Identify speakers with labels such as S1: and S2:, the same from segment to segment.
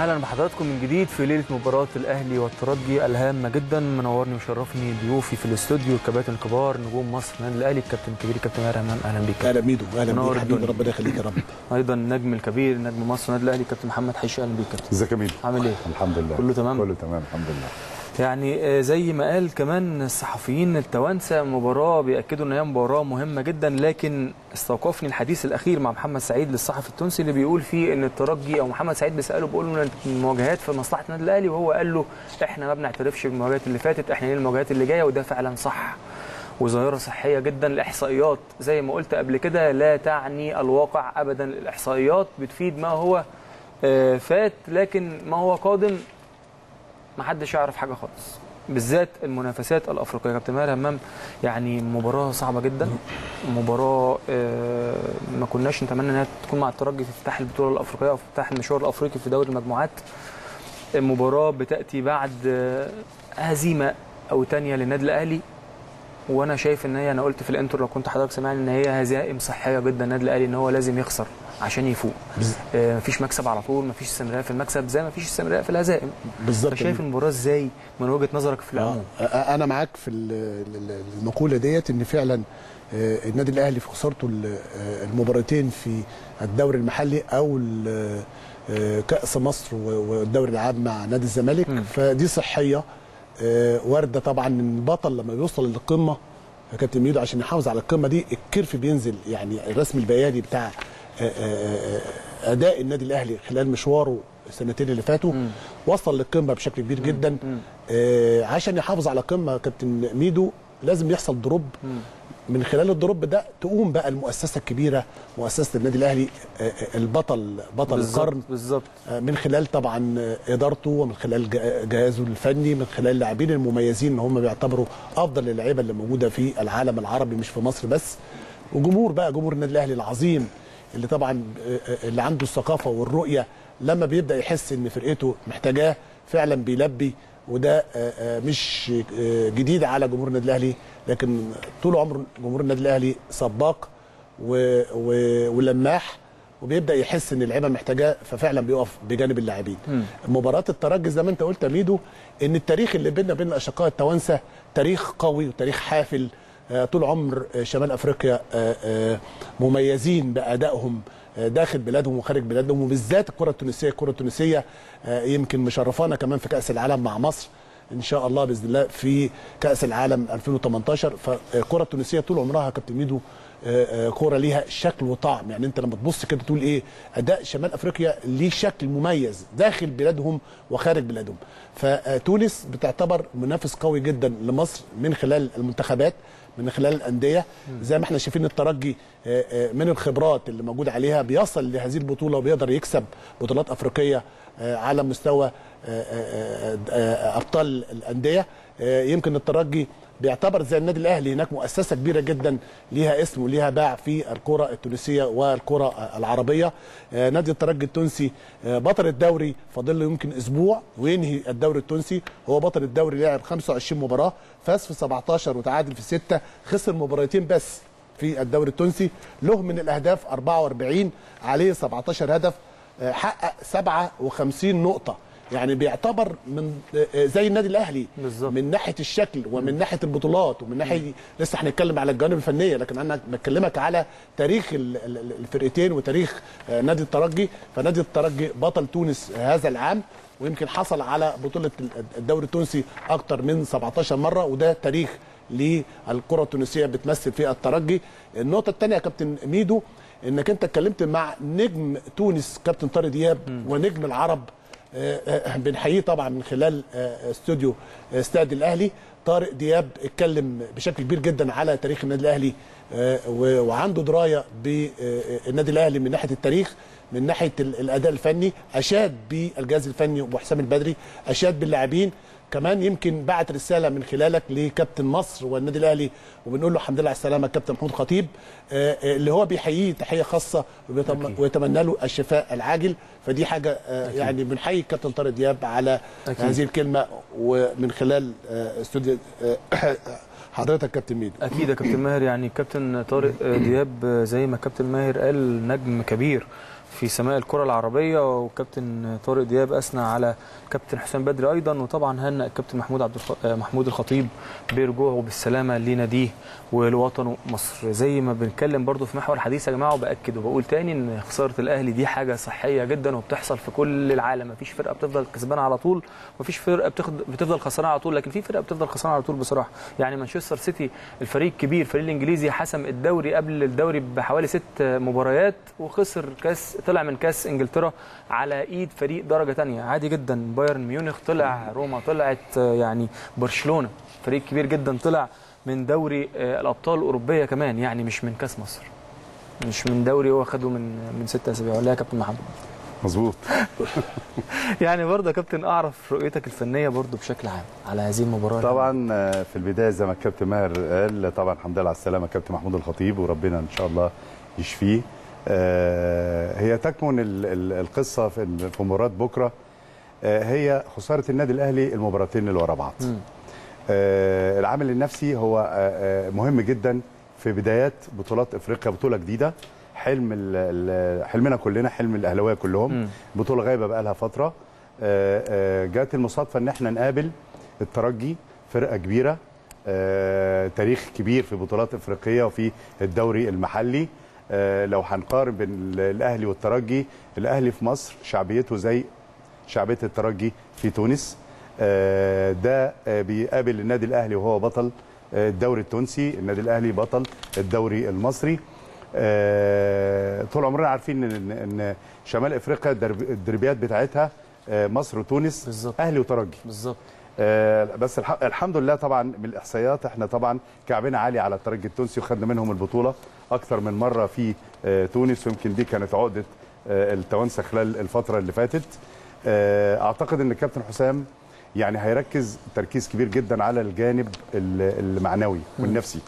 S1: اهلا بحضراتكم من جديد في ليله مباراه الاهلي والترجي الهامه جدا منورني وشرفني ضيوفي في الاستوديو الكباتن الكبار نجوم مصر النادي الاهلي الكابتن الكبير كابتن ماهر همام اهلا بيك
S2: اهلا ميدو اهلا
S1: منور
S2: بيك حبيبي
S1: الدنيا.
S2: ربنا يخليك يا رب
S1: ايضا النجم الكبير نجم مصر النادي الاهلي كابتن محمد حيش اهلا بيك كابتن
S3: ازيك يا ميدو
S1: عامل ايه
S3: الحمد لله
S1: كله تمام؟
S3: كله تمام الحمد لله
S1: يعني آه، زي ما قال كمان الصحفيين التوانسه مباراه بياكدوا ان هي مباراه مهمه جدا لكن استوقفني الحديث الاخير مع محمد سعيد للصحفي التونسي اللي بيقول فيه ان الترجي او محمد سعيد بيساله بيقول له ان المواجهات في مصلحه النادي الاهلي وهو قال له احنا ما بنعترفش بالمواجهات اللي فاتت احنا ليه المواجهات اللي جايه وده فعلا صح وظاهره صحيه جدا الاحصائيات زي ما قلت قبل كده لا تعني الواقع ابدا الاحصائيات بتفيد ما هو آه، فات لكن ما هو قادم ما حدش يعرف حاجه خالص بالذات المنافسات الافريقيه كابتن ماهر همام يعني مباراه صعبه جدا مباراه آه، ما كناش نتمنى انها تكون مع الترجي في افتتاح البطوله الافريقيه او في افتتاح المشوار الافريقي في دوري المجموعات المباراه بتاتي بعد آه، هزيمه او تانية للنادي الاهلي وانا شايف ان هي انا قلت في الانترو لو كنت حضرتك سامعني ان هي هزائم صحيه جدا النادي الاهلي ان هو لازم يخسر عشان يفوق
S2: بز-
S1: آه، مفيش مكسب على طول مفيش استمراريه في المكسب زي ما فيش استمراريه في الهزائم
S2: بالظبط
S1: انت شايف المباراه ازاي من وجهه نظرك في
S2: آه.
S1: العموم
S2: آه، انا معاك في ال- ال- المقوله ديت ان فعلا آه، النادي الاهلي في خسارته ال- آه، المباراتين في الدوري المحلي او ال- آه، كاس مصر و- والدوري العام مع نادي الزمالك
S1: مم.
S2: فدي صحيه آه، وارده طبعا ان البطل لما بيوصل للقمه يا كابتن ميدو عشان يحافظ على القمه دي الكيرف بينزل يعني الرسم البياني بتاع آه، آه، آه، اداء النادي الاهلي خلال مشواره السنتين اللي فاتوا
S1: مم.
S2: وصل للقمه بشكل كبير جدا
S1: مم.
S2: آه، عشان يحافظ على قمه كابتن ميدو لازم يحصل دروب
S1: مم.
S2: من خلال الدروب ده تقوم بقى المؤسسه الكبيره مؤسسه النادي الاهلي آه، آه، البطل بطل
S1: بالظبط
S2: القرن
S1: بالظبط
S2: آه، من خلال طبعا آه، ادارته ومن خلال جه- جهازه الفني من خلال اللاعبين المميزين اللي هم بيعتبروا افضل اللعيبه اللي موجوده في العالم العربي مش في مصر بس وجمهور بقى جمهور النادي الاهلي العظيم اللي طبعا آه، آه، اللي عنده الثقافه والرؤيه لما بيبدا يحس ان فرقته محتاجاه فعلا بيلبي وده آه، آه، مش آه، جديد على جمهور النادي الاهلي لكن طول عمر جمهور النادي الاهلي سباق و... و... ولماح وبيبدا يحس ان اللعيبه محتاجاه ففعلا بيقف بجانب اللاعبين.
S1: مم.
S2: مباراه الترجي زي ما انت قلت يا ميدو ان التاريخ اللي بيننا وبين الاشقاء التوانسه تاريخ قوي وتاريخ حافل آه، طول عمر آه، شمال افريقيا آه، آه، مميزين بادائهم آه، داخل بلادهم وخارج بلادهم وبالذات الكره التونسيه الكره التونسيه آه، يمكن مشرفانا كمان في كاس العالم مع مصر ان شاء الله باذن الله في كاس العالم 2018 فالكره التونسيه طول عمرها يا كابتن ميدو آه، آه، كوره ليها شكل وطعم يعني انت لما تبص كده تقول ايه اداء شمال افريقيا ليه شكل مميز داخل بلادهم وخارج بلادهم فتونس بتعتبر منافس قوي جدا لمصر من خلال المنتخبات من خلال الانديه زي ما احنا شايفين الترجي آه، آه، من الخبرات اللي موجوده عليها بيصل لهذه البطوله وبيقدر يكسب بطولات افريقيه آه، على مستوى آه، آه، آه، ابطال الانديه آه، يمكن الترجي بيعتبر زي النادي الاهلي هناك مؤسسه كبيره جدا ليها اسم وليها باع في الكره التونسيه والكره العربيه آه، نادي الترجي التونسي آه، بطل الدوري فاضل له يمكن اسبوع وينهي الدوري التونسي هو بطل الدوري لعب 25 مباراه فاز في 17 وتعادل في 6 خسر مباراتين بس في الدوري التونسي له من الاهداف 44 عليه 17 هدف آه، حقق 57 نقطه يعني بيعتبر من آه، زي النادي الاهلي
S1: بالظبط.
S2: من ناحيه الشكل ومن ناحيه البطولات ومن ناحيه لسه هنتكلم على الجوانب الفنيه لكن انا بكلمك على تاريخ ال- ال- الفرقتين وتاريخ آه، نادي الترجي فنادي الترجي بطل تونس هذا العام ويمكن حصل على بطوله ال- الدوري التونسي اكتر من 17 مره وده تاريخ للكره التونسيه بتمثل في الترجي النقطه الثانيه يا كابتن ميدو انك انت اتكلمت مع نجم تونس كابتن طارق دياب ونجم العرب آه، آه، بنحييه طبعا من خلال آه، استوديو آه، استاد الاهلي طارق دياب اتكلم بشكل كبير جدا على تاريخ النادي الاهلي آه، و- وعنده درايه بالنادي الاهلي من ناحيه التاريخ من ناحيه ال- الاداء الفني اشاد بالجهاز الفني وحسام البدري اشاد باللاعبين كمان يمكن بعت رساله من خلالك لكابتن مصر والنادي الاهلي وبنقول له الحمد لله على السلامه كابتن محمود خطيب آه، آه، اللي هو بيحييه تحيه خاصه وبيتم-
S1: أكيد.
S2: ويتمنى له الشفاء العاجل فدي حاجه آه، يعني بنحيي الكابتن طارق دياب على
S1: أكيد.
S2: هذه الكلمه ومن خلال آه، استوديو آه، حضرتك كابتن ميدو
S1: اكيد يا كابتن ماهر يعني كابتن طارق دياب زي ما كابتن ماهر قال نجم كبير في سماء الكره العربيه وكابتن طارق دياب اثنى على كابتن حسام بدري ايضا وطبعا هنأ الكابتن محمود عبد الخ... آه، محمود الخطيب برجوعه بالسلامه لناديه ولوطنه مصر زي ما بنتكلم برضو في محور الحديث يا جماعه وباكد وبقول تاني ان خساره الاهلي دي حاجه صحيه جدا وبتحصل في كل العالم مفيش فرقه بتفضل كسبانه على طول مفيش فرقه بتاخد بتفضل خسرانه على طول لكن في فرقه بتفضل خسرانه على طول بصراحه يعني مانشستر سيتي الفريق الكبير الفريق الانجليزي حسم الدوري قبل الدوري بحوالي ست مباريات وخسر كاس طلع من كاس انجلترا على ايد فريق درجه تانية عادي جدا بايرن ميونخ طلع روما طلعت آه، يعني برشلونه فريق كبير جدا طلع من دوري آه، الابطال الاوروبيه كمان يعني مش من كاس مصر مش من دوري هو خده من من ست اسابيع ولا إيه يا كابتن محمد
S3: مظبوط
S1: يعني برضه يا كابتن اعرف رؤيتك الفنيه برضه بشكل عام على هذه المباراه
S3: طبعا آه، في البدايه زي ما الكابتن ماهر قال طبعا الحمد لله على السلامه كابتن محمود الخطيب وربنا ان شاء الله يشفيه آه، هي تكمن ال- ال- القصه في في مباراه بكره آه، هي خساره النادي الاهلي المباراتين اللي ورا بعض
S1: مم.
S3: آه، العامل النفسي هو آه، آه، مهم جدا في بدايات بطولات افريقيا بطوله جديده حلم ال- ال- حلمنا كلنا حلم الاهلاويه كلهم
S1: مم.
S3: بطوله غايبه بقى لها فتره آه، آه، جات المصادفه ان احنا نقابل الترجي فرقه كبيره آه، تاريخ كبير في بطولات افريقيه وفي الدوري المحلي آه، لو هنقارن بين ال- الاهلي والترجي الاهلي في مصر شعبيته زي شعبيه الترجي في تونس آه، ده آه، بيقابل النادي الاهلي وهو بطل آه، الدوري التونسي النادي الاهلي بطل الدوري المصري آه، طول عمرنا عارفين ان ان شمال افريقيا الدرب- الدربيات بتاعتها آه، مصر وتونس
S1: بالظبط.
S3: اهلي وترجي
S1: بالظبط
S3: آه، بس الح- الحمد لله طبعا من الاحصائيات احنا طبعا كعبنا عالي على الترجي التونسي وخدنا منهم البطوله اكثر من مره في آه، تونس ويمكن دي كانت عقده آه، التوانسه خلال الفتره اللي فاتت آه، اعتقد ان الكابتن حسام يعني هيركز تركيز كبير جدا على الجانب ال- المعنوي والنفسي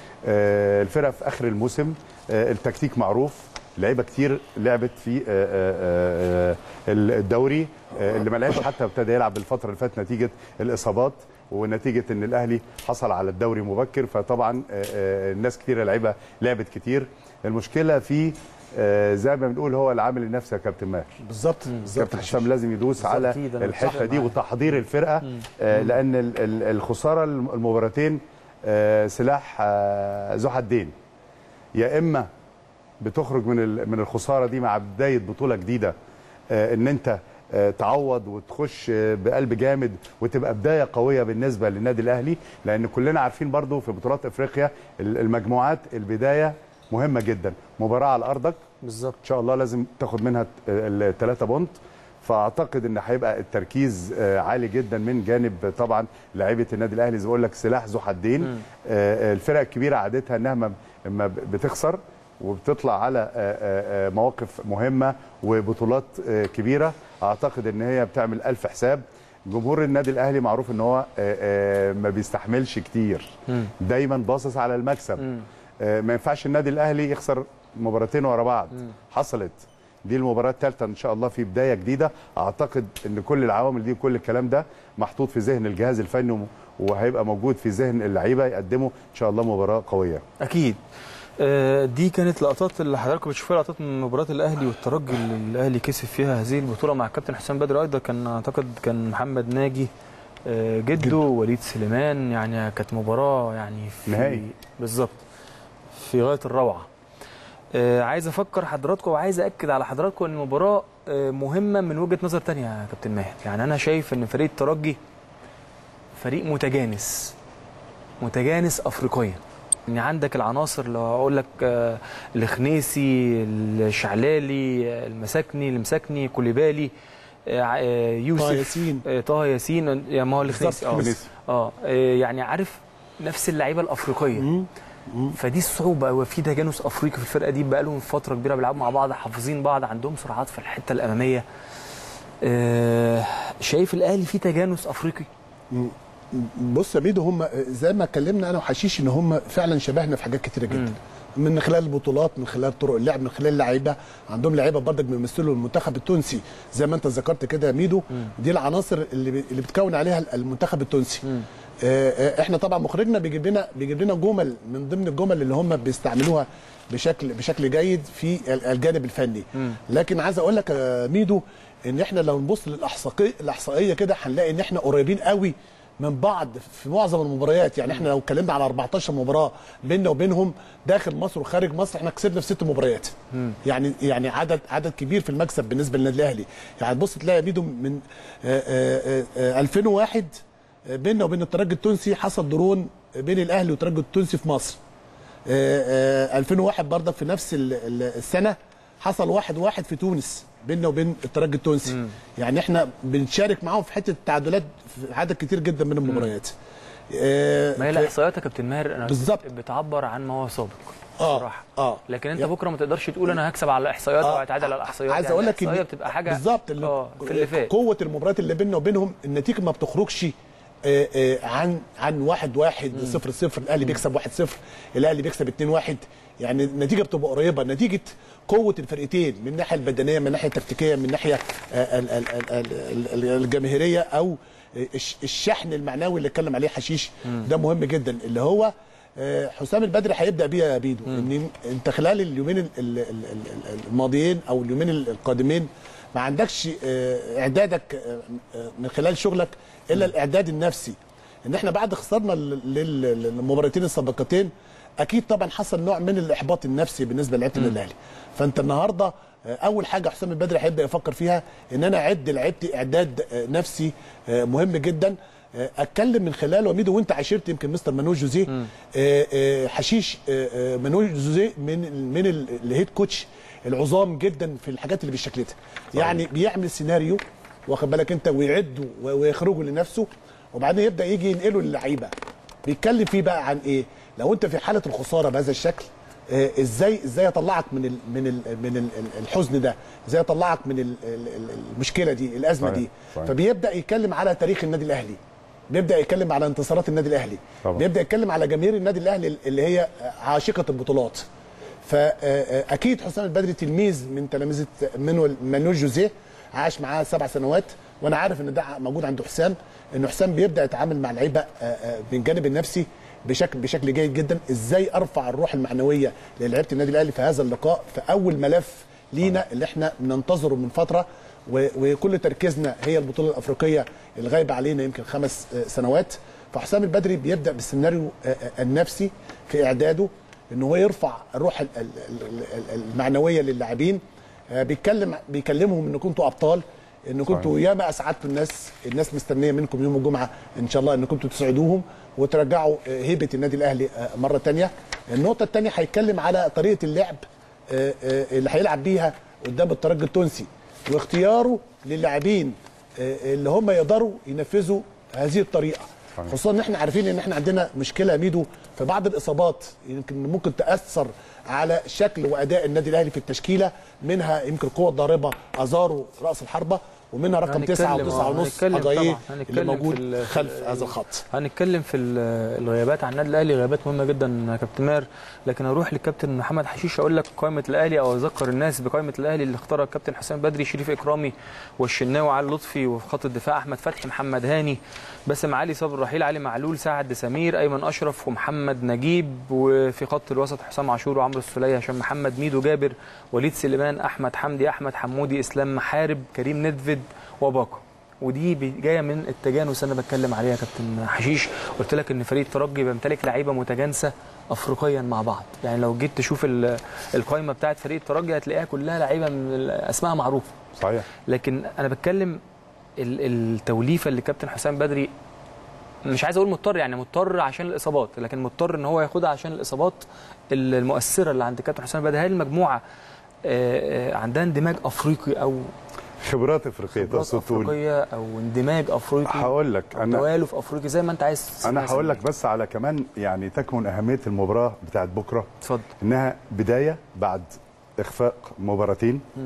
S3: آه، الفرقه في اخر الموسم آه، التكتيك معروف لعيبه كتير لعبت في آه، آه، آه، الدوري آه، اللي ما لعبش حتى ابتدى يلعب الفتره اللي فاتت نتيجه الاصابات ونتيجه ان الاهلي حصل على الدوري مبكر فطبعا آه، آه، الناس كتيره لعيبه لعبت كتير المشكله في آه، زي ما بنقول هو العامل النفسي يا كابتن ماهر
S2: بالظبط بالظبط
S3: كابتن حسام لازم يدوس
S1: بالظبط
S3: على
S1: أكيد، أنا
S3: الحته
S1: متفق
S3: دي
S1: معاك.
S3: وتحضير الفرقه آه، لان ال- ال- الخساره الم- المباراتين آه، سلاح آه، ذو حدين يا اما بتخرج من ال- من الخساره دي مع بدايه بطوله جديده آه، ان انت آه، تعوض وتخش آه، بقلب جامد وتبقى بدايه قويه بالنسبه للنادي الاهلي لان كلنا عارفين برضو في بطولات افريقيا ال- المجموعات البدايه مهمه جدا مباراه على ارضك
S1: بالظبط
S3: ان شاء الله لازم تاخد منها الثلاثه بونت فاعتقد ان هيبقى التركيز آه، عالي جدا من جانب طبعا لعيبه النادي الاهلي زي ما بقول لك سلاح ذو حدين آه، آه، الفرق الكبيره عادتها انها ما- ما بتخسر وبتطلع على آه، آه، آه، مواقف مهمه وبطولات آه، كبيره اعتقد ان هي بتعمل الف حساب جمهور النادي الاهلي معروف ان هو آه، آه، ما بيستحملش كتير دايما باصص على المكسب آه، ما ينفعش النادي الاهلي يخسر مباراتين ورا بعض حصلت دي المباراه الثالثه ان شاء الله في بدايه جديده اعتقد ان كل العوامل دي وكل الكلام ده محطوط في ذهن الجهاز الفني وم- وهيبقى موجود في ذهن اللعيبه يقدموا ان شاء الله مباراه قويه
S1: اكيد آه، دي كانت لقطات اللي حضراتكم بتشوفوها لقطات من مباراه الاهلي والترجي اللي الاهلي كسب فيها هذه البطوله مع الكابتن حسام بدر ايضا كان اعتقد كان محمد ناجي آه، جده وليد سليمان يعني كانت مباراه يعني في
S3: نهائي.
S1: بالظبط في غايه الروعه آه، عايز افكر حضراتكم وعايز اكد على حضراتكم ان المباراه آه، مهمه من وجهه نظر تانية يا كابتن ماهر يعني انا شايف ان فريق الترجي فريق متجانس متجانس افريقيا ان عندك العناصر لو اقول لك آه، الخنيسي الشعلالي آه، المساكني المساكني كوليبالي آه، آه، يوسف
S2: طه ياسين.
S1: آه، طه ياسين يا ما هو الخنيسي اه
S3: الخنيسي.
S1: اه آه، يعني عارف نفس اللعيبه الافريقيه فدي الصعوبه وفي تجانس افريقي في الفرقه دي بقى لهم فتره كبيره بيلعبوا مع بعض حافظين بعض عندهم سرعات في الحته الاماميه آه، شايف الاهلي في تجانس افريقي
S2: بص يا ميدو هم زي ما اتكلمنا انا وحشيش ان هم فعلا شبهنا في حاجات كتيره جدا من خلال البطولات من خلال طرق اللعب من خلال اللعيبه عندهم لعيبه برضك بيمثلوا المنتخب التونسي زي ما انت ذكرت كده يا ميدو دي العناصر اللي ب- اللي بتكون عليها المنتخب التونسي آه، آه، احنا طبعا مخرجنا بيجيب لنا بيجيب لنا جمل من ضمن الجمل اللي هم بيستعملوها بشكل بشكل جيد في ال- الجانب الفني لكن عايز اقول لك يا ميدو ان احنا لو نبص للاحصائيه الاحصائيه كده هنلاقي ان احنا قريبين قوي من بعض في معظم المباريات يعني احنا لو اتكلمنا على 14 مباراه بيننا وبينهم داخل مصر وخارج مصر احنا كسبنا في ست مباريات يعني يعني عدد عدد كبير في المكسب بالنسبه للنادي الاهلي يعني تبص تلاقي ميدو من آه، آه، آه، 2001 بيننا وبين الترجي التونسي حصل درون بين الاهلي والترجي التونسي في مصر آه، آه، 2001 برضك في نفس ال- ال- السنه حصل واحد واحد في تونس بيننا وبين الترجي التونسي يعني احنا بنشارك معاهم في حته التعادلات في عدد كتير جدا من المباريات آه،
S1: ما هي
S2: ف-
S1: الاحصائيات يا كابتن ماهر انا
S2: بالظبط.
S1: بتعبر عن ما هو سابق
S2: اه
S1: بصراحه
S2: اه
S1: لكن انت
S2: يا-
S1: بكره ما تقدرش تقول انا هكسب على الاحصائيات او
S2: آه،
S1: هتعادل على الاحصائيات
S2: عايز
S1: يعني
S2: اقول لك
S1: الاحصائيه بتبقى حاجه
S2: بالظبط اللي-
S1: اه في اللي فات
S2: قوه المباريات اللي بيننا وبينهم النتيجه ما بتخرجش آه، آه، عن عن واحد واحد صفر صفر الاهلي بيكسب واحد صفر الاهلي بيكسب اتنين واحد يعني النتيجه بتبقى قريبه نتيجه قوه الفرقتين من الناحيه البدنيه من الناحيه التكتيكيه من الناحيه آه، ال- ال- ال- ال- ال- الجماهيريه او الش- الشحن المعنوي اللي اتكلم عليه حشيش ده مهم جدا اللي هو آه، حسام البدري هيبدا بيه يا بيدو ان انت خلال اليومين ال- ال- ال- ال- الماضيين او اليومين القادمين ما عندكش آه، اعدادك آه، آه، من خلال شغلك الا الاعداد النفسي ان احنا بعد خسارنا لل- لل- للمباراتين السابقتين اكيد طبعا حصل نوع من الاحباط النفسي بالنسبه لعيبه النادي الاهلي فانت النهارده آه، اول حاجه حسام البدري هيبدا يفكر فيها ان انا اعد لعيبتي اعداد آه، نفسي آه، مهم جدا آه، اتكلم من خلاله وميدو وانت عاشرت يمكن مستر مانويل جوزيه آه، آه، حشيش آه، آه، مانويل جوزيه من من ال- الهيد كوتش العظام جدا في الحاجات اللي بيشكلتها يعني بيعمل سيناريو واخد بالك انت ويعده و- ويخرجه لنفسه وبعدين يبدا يجي ينقله للعيبه بيتكلم فيه بقى عن ايه لو انت في حاله الخساره بهذا الشكل آه، ازاي ازاي اطلعك من ال من ال من ال الحزن ده ازاي اطلعك من ال ال المشكله دي الازمه
S3: صحيح،
S2: دي
S3: صحيح.
S2: فبيبدا يتكلم على تاريخ النادي الاهلي بيبدا يتكلم على انتصارات النادي الاهلي
S3: طبعا.
S2: بيبدا يتكلم على جماهير النادي الاهلي اللي هي عاشقه البطولات فاكيد حسام البدري تلميذ من تلاميذ مانويل مانويل جوزيه عاش معاه سبع سنوات وانا عارف ان ده موجود عند حسام ان حسام بيبدا يتعامل مع اللعيبه آه، آه، من الجانب النفسي بشكل بشكل جيد جدا ازاي ارفع الروح المعنويه للعيبه النادي الاهلي في هذا اللقاء في اول ملف لينا اللي احنا بننتظره من فتره و- وكل تركيزنا هي البطوله الافريقيه اللي غايبه علينا يمكن خمس آه، سنوات فحسام البدري بيبدا بالسيناريو آه، آه، النفسي في اعداده ان هو يرفع الروح ال- ال- ال- ال- المعنويه للاعبين آه، بيتكلم بيكلمهم ان كنتوا ابطال ان كنتوا ياما اسعدتوا الناس الناس مستنيه منكم يوم الجمعه ان شاء الله ان كنتوا تسعدوهم وترجعوا آه، هيبه النادي الاهلي آه، مره تانية النقطه الثانيه هيتكلم على طريقه اللعب آه، آه، اللي هيلعب بيها قدام الترجي التونسي واختياره للاعبين آه، اللي هم يقدروا ينفذوا هذه الطريقه
S3: صحيح.
S2: خصوصا ان احنا عارفين ان احنا عندنا مشكله يا ميدو في بعض الاصابات يمكن ممكن تاثر على شكل واداء النادي الاهلي في التشكيله منها يمكن القوه الضاربه ازارو راس الحربه ومنها رقم
S1: هنتكلم،
S2: تسعة
S1: آه،
S2: وتسعة ونص
S1: هنتكلم
S2: اجاييه
S1: طبعاً،
S2: اللي
S1: هنتكلم في
S2: موجود
S1: ال- في
S2: خلف
S1: ال-
S2: هذا الخط
S1: هنتكلم في ال- الغيابات عن النادي الاهلي غيابات مهمه جدا يا كابتن ماهر لكن اروح للكابتن محمد حشيش اقول لك قائمه الاهلي او اذكر الناس بقائمه الاهلي اللي اختارها الكابتن حسام بدري شريف اكرامي والشناوي علي لطفي وفي خط الدفاع احمد فتحي محمد هاني باسم علي صبر رحيل علي معلول سعد سمير ايمن اشرف ومحمد نجيب وفي خط الوسط حسام عاشور وعمرو السوليه هشام محمد ميدو جابر وليد سليمان احمد حمدي احمد حمودي اسلام محارب كريم ندفد وباقه ودي بي- جايه من التجانس انا بتكلم عليها يا كابتن حشيش قلت لك ان فريق الترجي بيمتلك لعيبه متجانسه افريقيا مع بعض يعني لو جيت تشوف ال- القائمه بتاعت فريق الترجي هتلاقيها كلها لعيبه من ال- اسماء معروفه
S3: صحيح
S1: لكن انا بتكلم ال- التوليفه اللي كابتن حسام بدري مش عايز اقول مضطر يعني مضطر عشان الاصابات لكن مضطر ان هو ياخدها عشان الاصابات ال- المؤثره اللي عند كابتن حسام بدري هل المجموعه آه، آه، عندها اندماج افريقي او
S3: خبرات افريقيه
S1: خبرات
S3: تقصد تقول
S1: افريقيه او اندماج افريقي
S3: هقول لك
S1: أو
S3: انا
S1: توالف افريقي زي ما انت عايز
S3: انا
S1: تسميها
S3: هقول لك
S1: سميها.
S3: بس على كمان يعني تكمن اهميه المباراه بتاعت بكره
S1: اتفضل
S3: انها بدايه بعد اخفاق مباراتين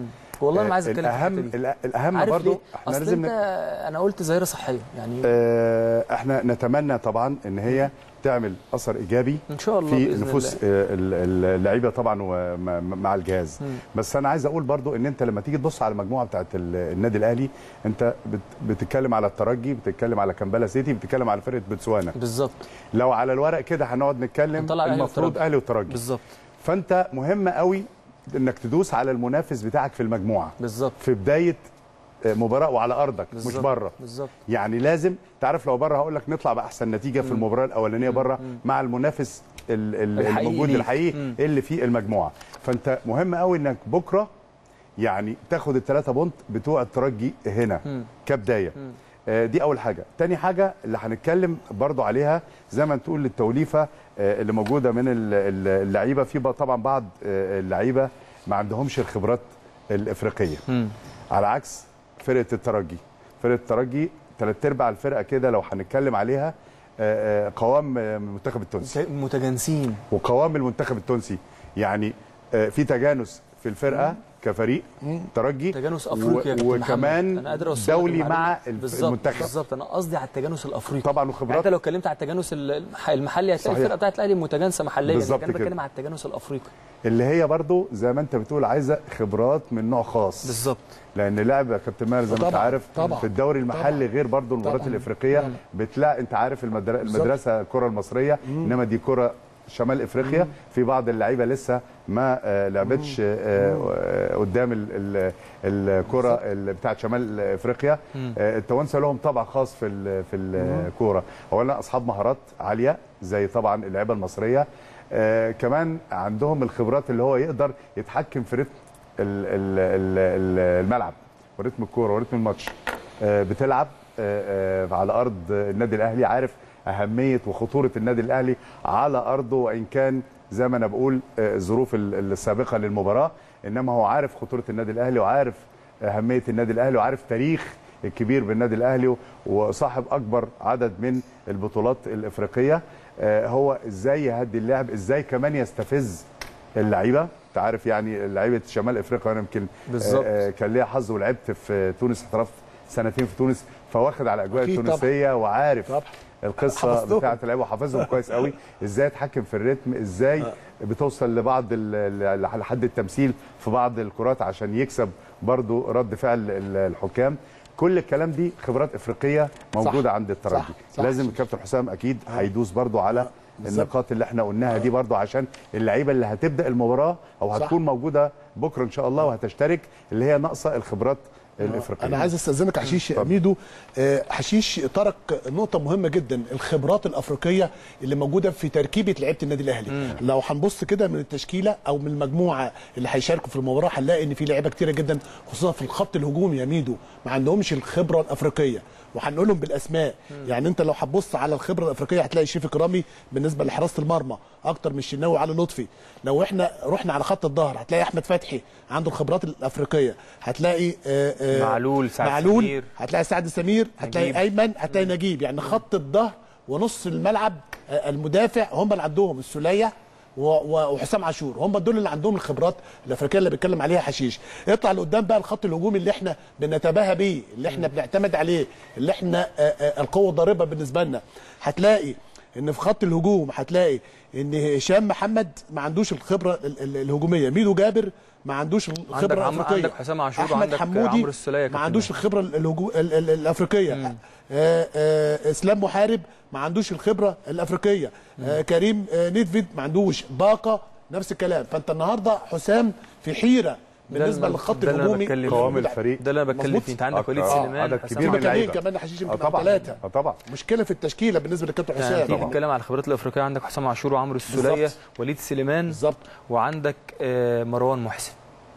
S1: والله
S3: آه،
S1: ما عايز اتكلم في
S3: الاهم
S1: الحتة دي.
S3: الأ- الاهم
S1: عارف
S3: برضو
S1: ليه؟
S3: احنا
S1: اصل
S3: لازم
S1: انت
S3: ن-
S1: انا قلت ظاهره صحيه يعني
S3: آه، احنا نتمنى طبعا ان هي تعمل اثر ايجابي
S1: ان شاء الله
S3: في
S1: بإذن
S3: نفوس
S1: الله.
S3: آه، ال- ال- اللعيبه طبعا ومع الجهاز
S1: مم.
S3: بس انا عايز اقول برضو ان انت لما تيجي تبص على المجموعه بتاعت ال- النادي الاهلي انت بت- بتتكلم على الترجي بتتكلم على كامبالا سيتي بتتكلم على فرقه بوتسوانا
S1: بالظبط
S3: لو على الورق كده هنقعد نتكلم
S1: هنطلع الأهلي
S3: المفروض
S1: والترجي.
S3: اهلي وترجي
S1: بالظبط
S3: فانت مهم قوي انك تدوس على المنافس بتاعك في المجموعه
S1: بالظبط
S3: في بدايه آه، مباراه وعلى ارضك مش
S1: بالظبط.
S3: بره
S1: بالظبط
S3: يعني لازم تعرف لو بره هقول لك نطلع باحسن نتيجه في المباراه الاولانيه بره مع المنافس ال- ال-
S1: الحقيقي
S3: الموجود
S1: ليك.
S3: الحقيقي
S1: مم.
S3: اللي في المجموعه فانت مهم قوي انك بكره يعني تاخد الثلاثه بونت بتوع الترجي هنا
S1: مم.
S3: كبدايه آه، دي اول حاجه تاني حاجه اللي هنتكلم برضو عليها زي ما تقول التوليفه آه، اللي موجوده من ال- ال- اللعيبه في بقى طبعا بعض آه، اللعيبه ما عندهمش الخبرات الافريقيه
S1: مم.
S3: على عكس فرقه الترجي فرقه الترجي ثلاث ارباع الفرقه كده لو هنتكلم عليها آه، آه، قوام آه، المنتخب التونسي
S1: متجانسين
S3: وقوام المنتخب التونسي يعني آه، في تجانس في الفرقه كفريق ترجي
S1: تجانس افريقي يا كابتن محمد.
S3: وكمان
S1: أنا قادر أوصل لك
S3: دولي
S1: المعلومة.
S3: مع الف-
S1: بالظبط
S3: المنتخب
S1: بالظبط انا قصدي على التجانس الافريقي
S3: طبعا
S1: يعني
S3: وخبرات
S1: انت لو اتكلمت على التجانس المح- المحلي هتلاقي
S3: صحيح.
S1: الفرقه بتاعت الاهلي متجانسه محليا
S3: بالظبط
S1: لكن انا
S3: كده.
S1: بتكلم على التجانس الافريقي
S3: اللي هي برضو زي ما انت بتقول عايزه خبرات من نوع خاص
S1: بالظبط
S3: لان لاعب يا كابتن ماهر زي ما انت
S2: طبعاً،
S3: عارف
S2: طبعاً،
S3: في الدوري المحلي غير برضو المباريات
S2: طبعاً.
S3: الافريقيه بتلاقي انت عارف المدر... المدرسه الكره المصريه انما دي كره شمال افريقيا في بعض اللعيبه لسه ما آه، لعبتش آه، آه، قدام ال- ال- الكره ال- بتاعت شمال افريقيا آه، التوانسه لهم طبع خاص في ال- في الكوره اولا اصحاب مهارات عاليه زي طبعا اللعيبه المصريه آه، كمان عندهم الخبرات اللي هو يقدر يتحكم في رتم ال- ال- ال- ال- الملعب ورتم الكوره ورتم الماتش آه، بتلعب آه، آه، على ارض النادي الاهلي عارف اهميه وخطوره النادي الاهلي على ارضه وان كان زي ما انا بقول آه، الظروف ال- السابقه للمباراه انما هو عارف خطوره النادي الاهلي وعارف اهميه النادي الاهلي وعارف تاريخ الكبير بالنادي الاهلي وصاحب اكبر عدد من البطولات الافريقيه آه، هو ازاي يهدي اللعب ازاي كمان يستفز اللعيبه انت عارف يعني لعيبه شمال افريقيا انا يمكن
S1: بالظبط.
S3: آه، آه، كان ليا حظ ولعبت في تونس احترفت سنتين في تونس فواخد على الاجواء
S2: أكيد
S3: التونسيه وعارف
S2: طبعا.
S3: القصه
S2: حفظتهم.
S3: بتاعه اللعيبه وحافظهم كويس قوي ازاي اتحكم في الريتم ازاي بتوصل لبعض ال- ال- لحد التمثيل في بعض الكرات عشان يكسب برضو رد فعل ال- الحكام كل الكلام دي خبرات افريقيه موجوده
S2: صح.
S3: عند الترجي
S2: صح. صح.
S3: لازم الكابتن حسام اكيد هيدوس برضو على
S2: بالظبط.
S3: النقاط اللي احنا قلناها دي برضو عشان اللعيبه اللي هتبدا المباراه او
S2: صح.
S3: هتكون موجوده بكره ان شاء الله وهتشترك اللي هي ناقصه الخبرات الافريقيه
S2: انا عايز استاذنك حشيش يا
S3: اتفضل.
S2: ميدو آه، حشيش ترك نقطه مهمه جدا الخبرات الافريقيه اللي موجوده في تركيبه لعيبه النادي الاهلي لو هنبص كده من التشكيله او من المجموعه اللي هيشاركوا في المباراه هنلاقي ان في لعيبه كتيره جدا خصوصا في الخط الهجومي يا ميدو ما عندهمش الخبره الافريقيه وهنقولهم بالاسماء يعني انت لو هتبص على الخبره الافريقيه هتلاقي شريف كرامي بالنسبه لحراسه المرمى اكتر من الشناوي وعلي لطفي لو احنا رحنا على خط الظهر هتلاقي احمد فتحي عنده الخبرات الافريقيه هتلاقي آه، آه،
S1: معلول، سعد
S2: معلول
S1: سمير.
S2: هتلاقي سعد سمير هتلاقي
S1: نجيب.
S2: ايمن هتلاقي نجيب يعني خط الظهر ونص الملعب آه، المدافع هم اللي عندهم السوليه و- و- وحسام عاشور هم دول اللي عندهم الخبرات الافريقيه اللي بيتكلم عليها حشيش اطلع لقدام بقى الخط الهجومي اللي احنا بنتباهى بيه اللي احنا بنعتمد عليه اللي احنا آه، آه، القوه الضاربه بالنسبه لنا هتلاقي ان في خط الهجوم هتلاقي ان هشام محمد ما عندوش الخبره ال- ال- الهجوميه ميدو جابر ما عندوش الخبره
S1: عندك عم-
S2: الافريقيه
S1: عندك حسام عاشور
S2: احمد
S1: وعندك
S2: حمودي
S1: عمرو السولية يا
S2: ما
S1: كابتن
S2: عندوش الخبره الهجو... ال... ال... الافريقيه آه آه اسلام محارب ما عندوش الخبره الافريقيه آه كريم آه نيدفيد ما عندوش باقه نفس الكلام فانت النهارده حسام في حيره بالنسبه
S1: اللي-
S2: للخط
S1: ده اللي أنا
S2: الهجومي
S1: بتكلم فيه.
S3: قوام الفريق
S1: ده اللي انا بتكلم
S2: مظبوط.
S1: فيه انت عندك وليد
S3: آه،
S1: سليمان
S3: عدد
S1: حسام
S3: كبير من
S2: في
S1: عاشور.
S2: مكانين
S3: اللعيبة.
S2: كمان حشيش
S3: آه،
S2: يمكن
S3: طبعا
S2: ثلاثه
S3: آه، طبعا
S2: مشكله في التشكيله بالنسبه للكابتن
S1: يعني
S2: حسام
S1: تيجي
S2: طبعا
S1: تتكلم على الخبرات الافريقيه عندك حسام عاشور وعمرو السوليه
S2: بالظبط.
S1: وليد سليمان
S2: بالظبط
S1: وعندك آه، مروان محسن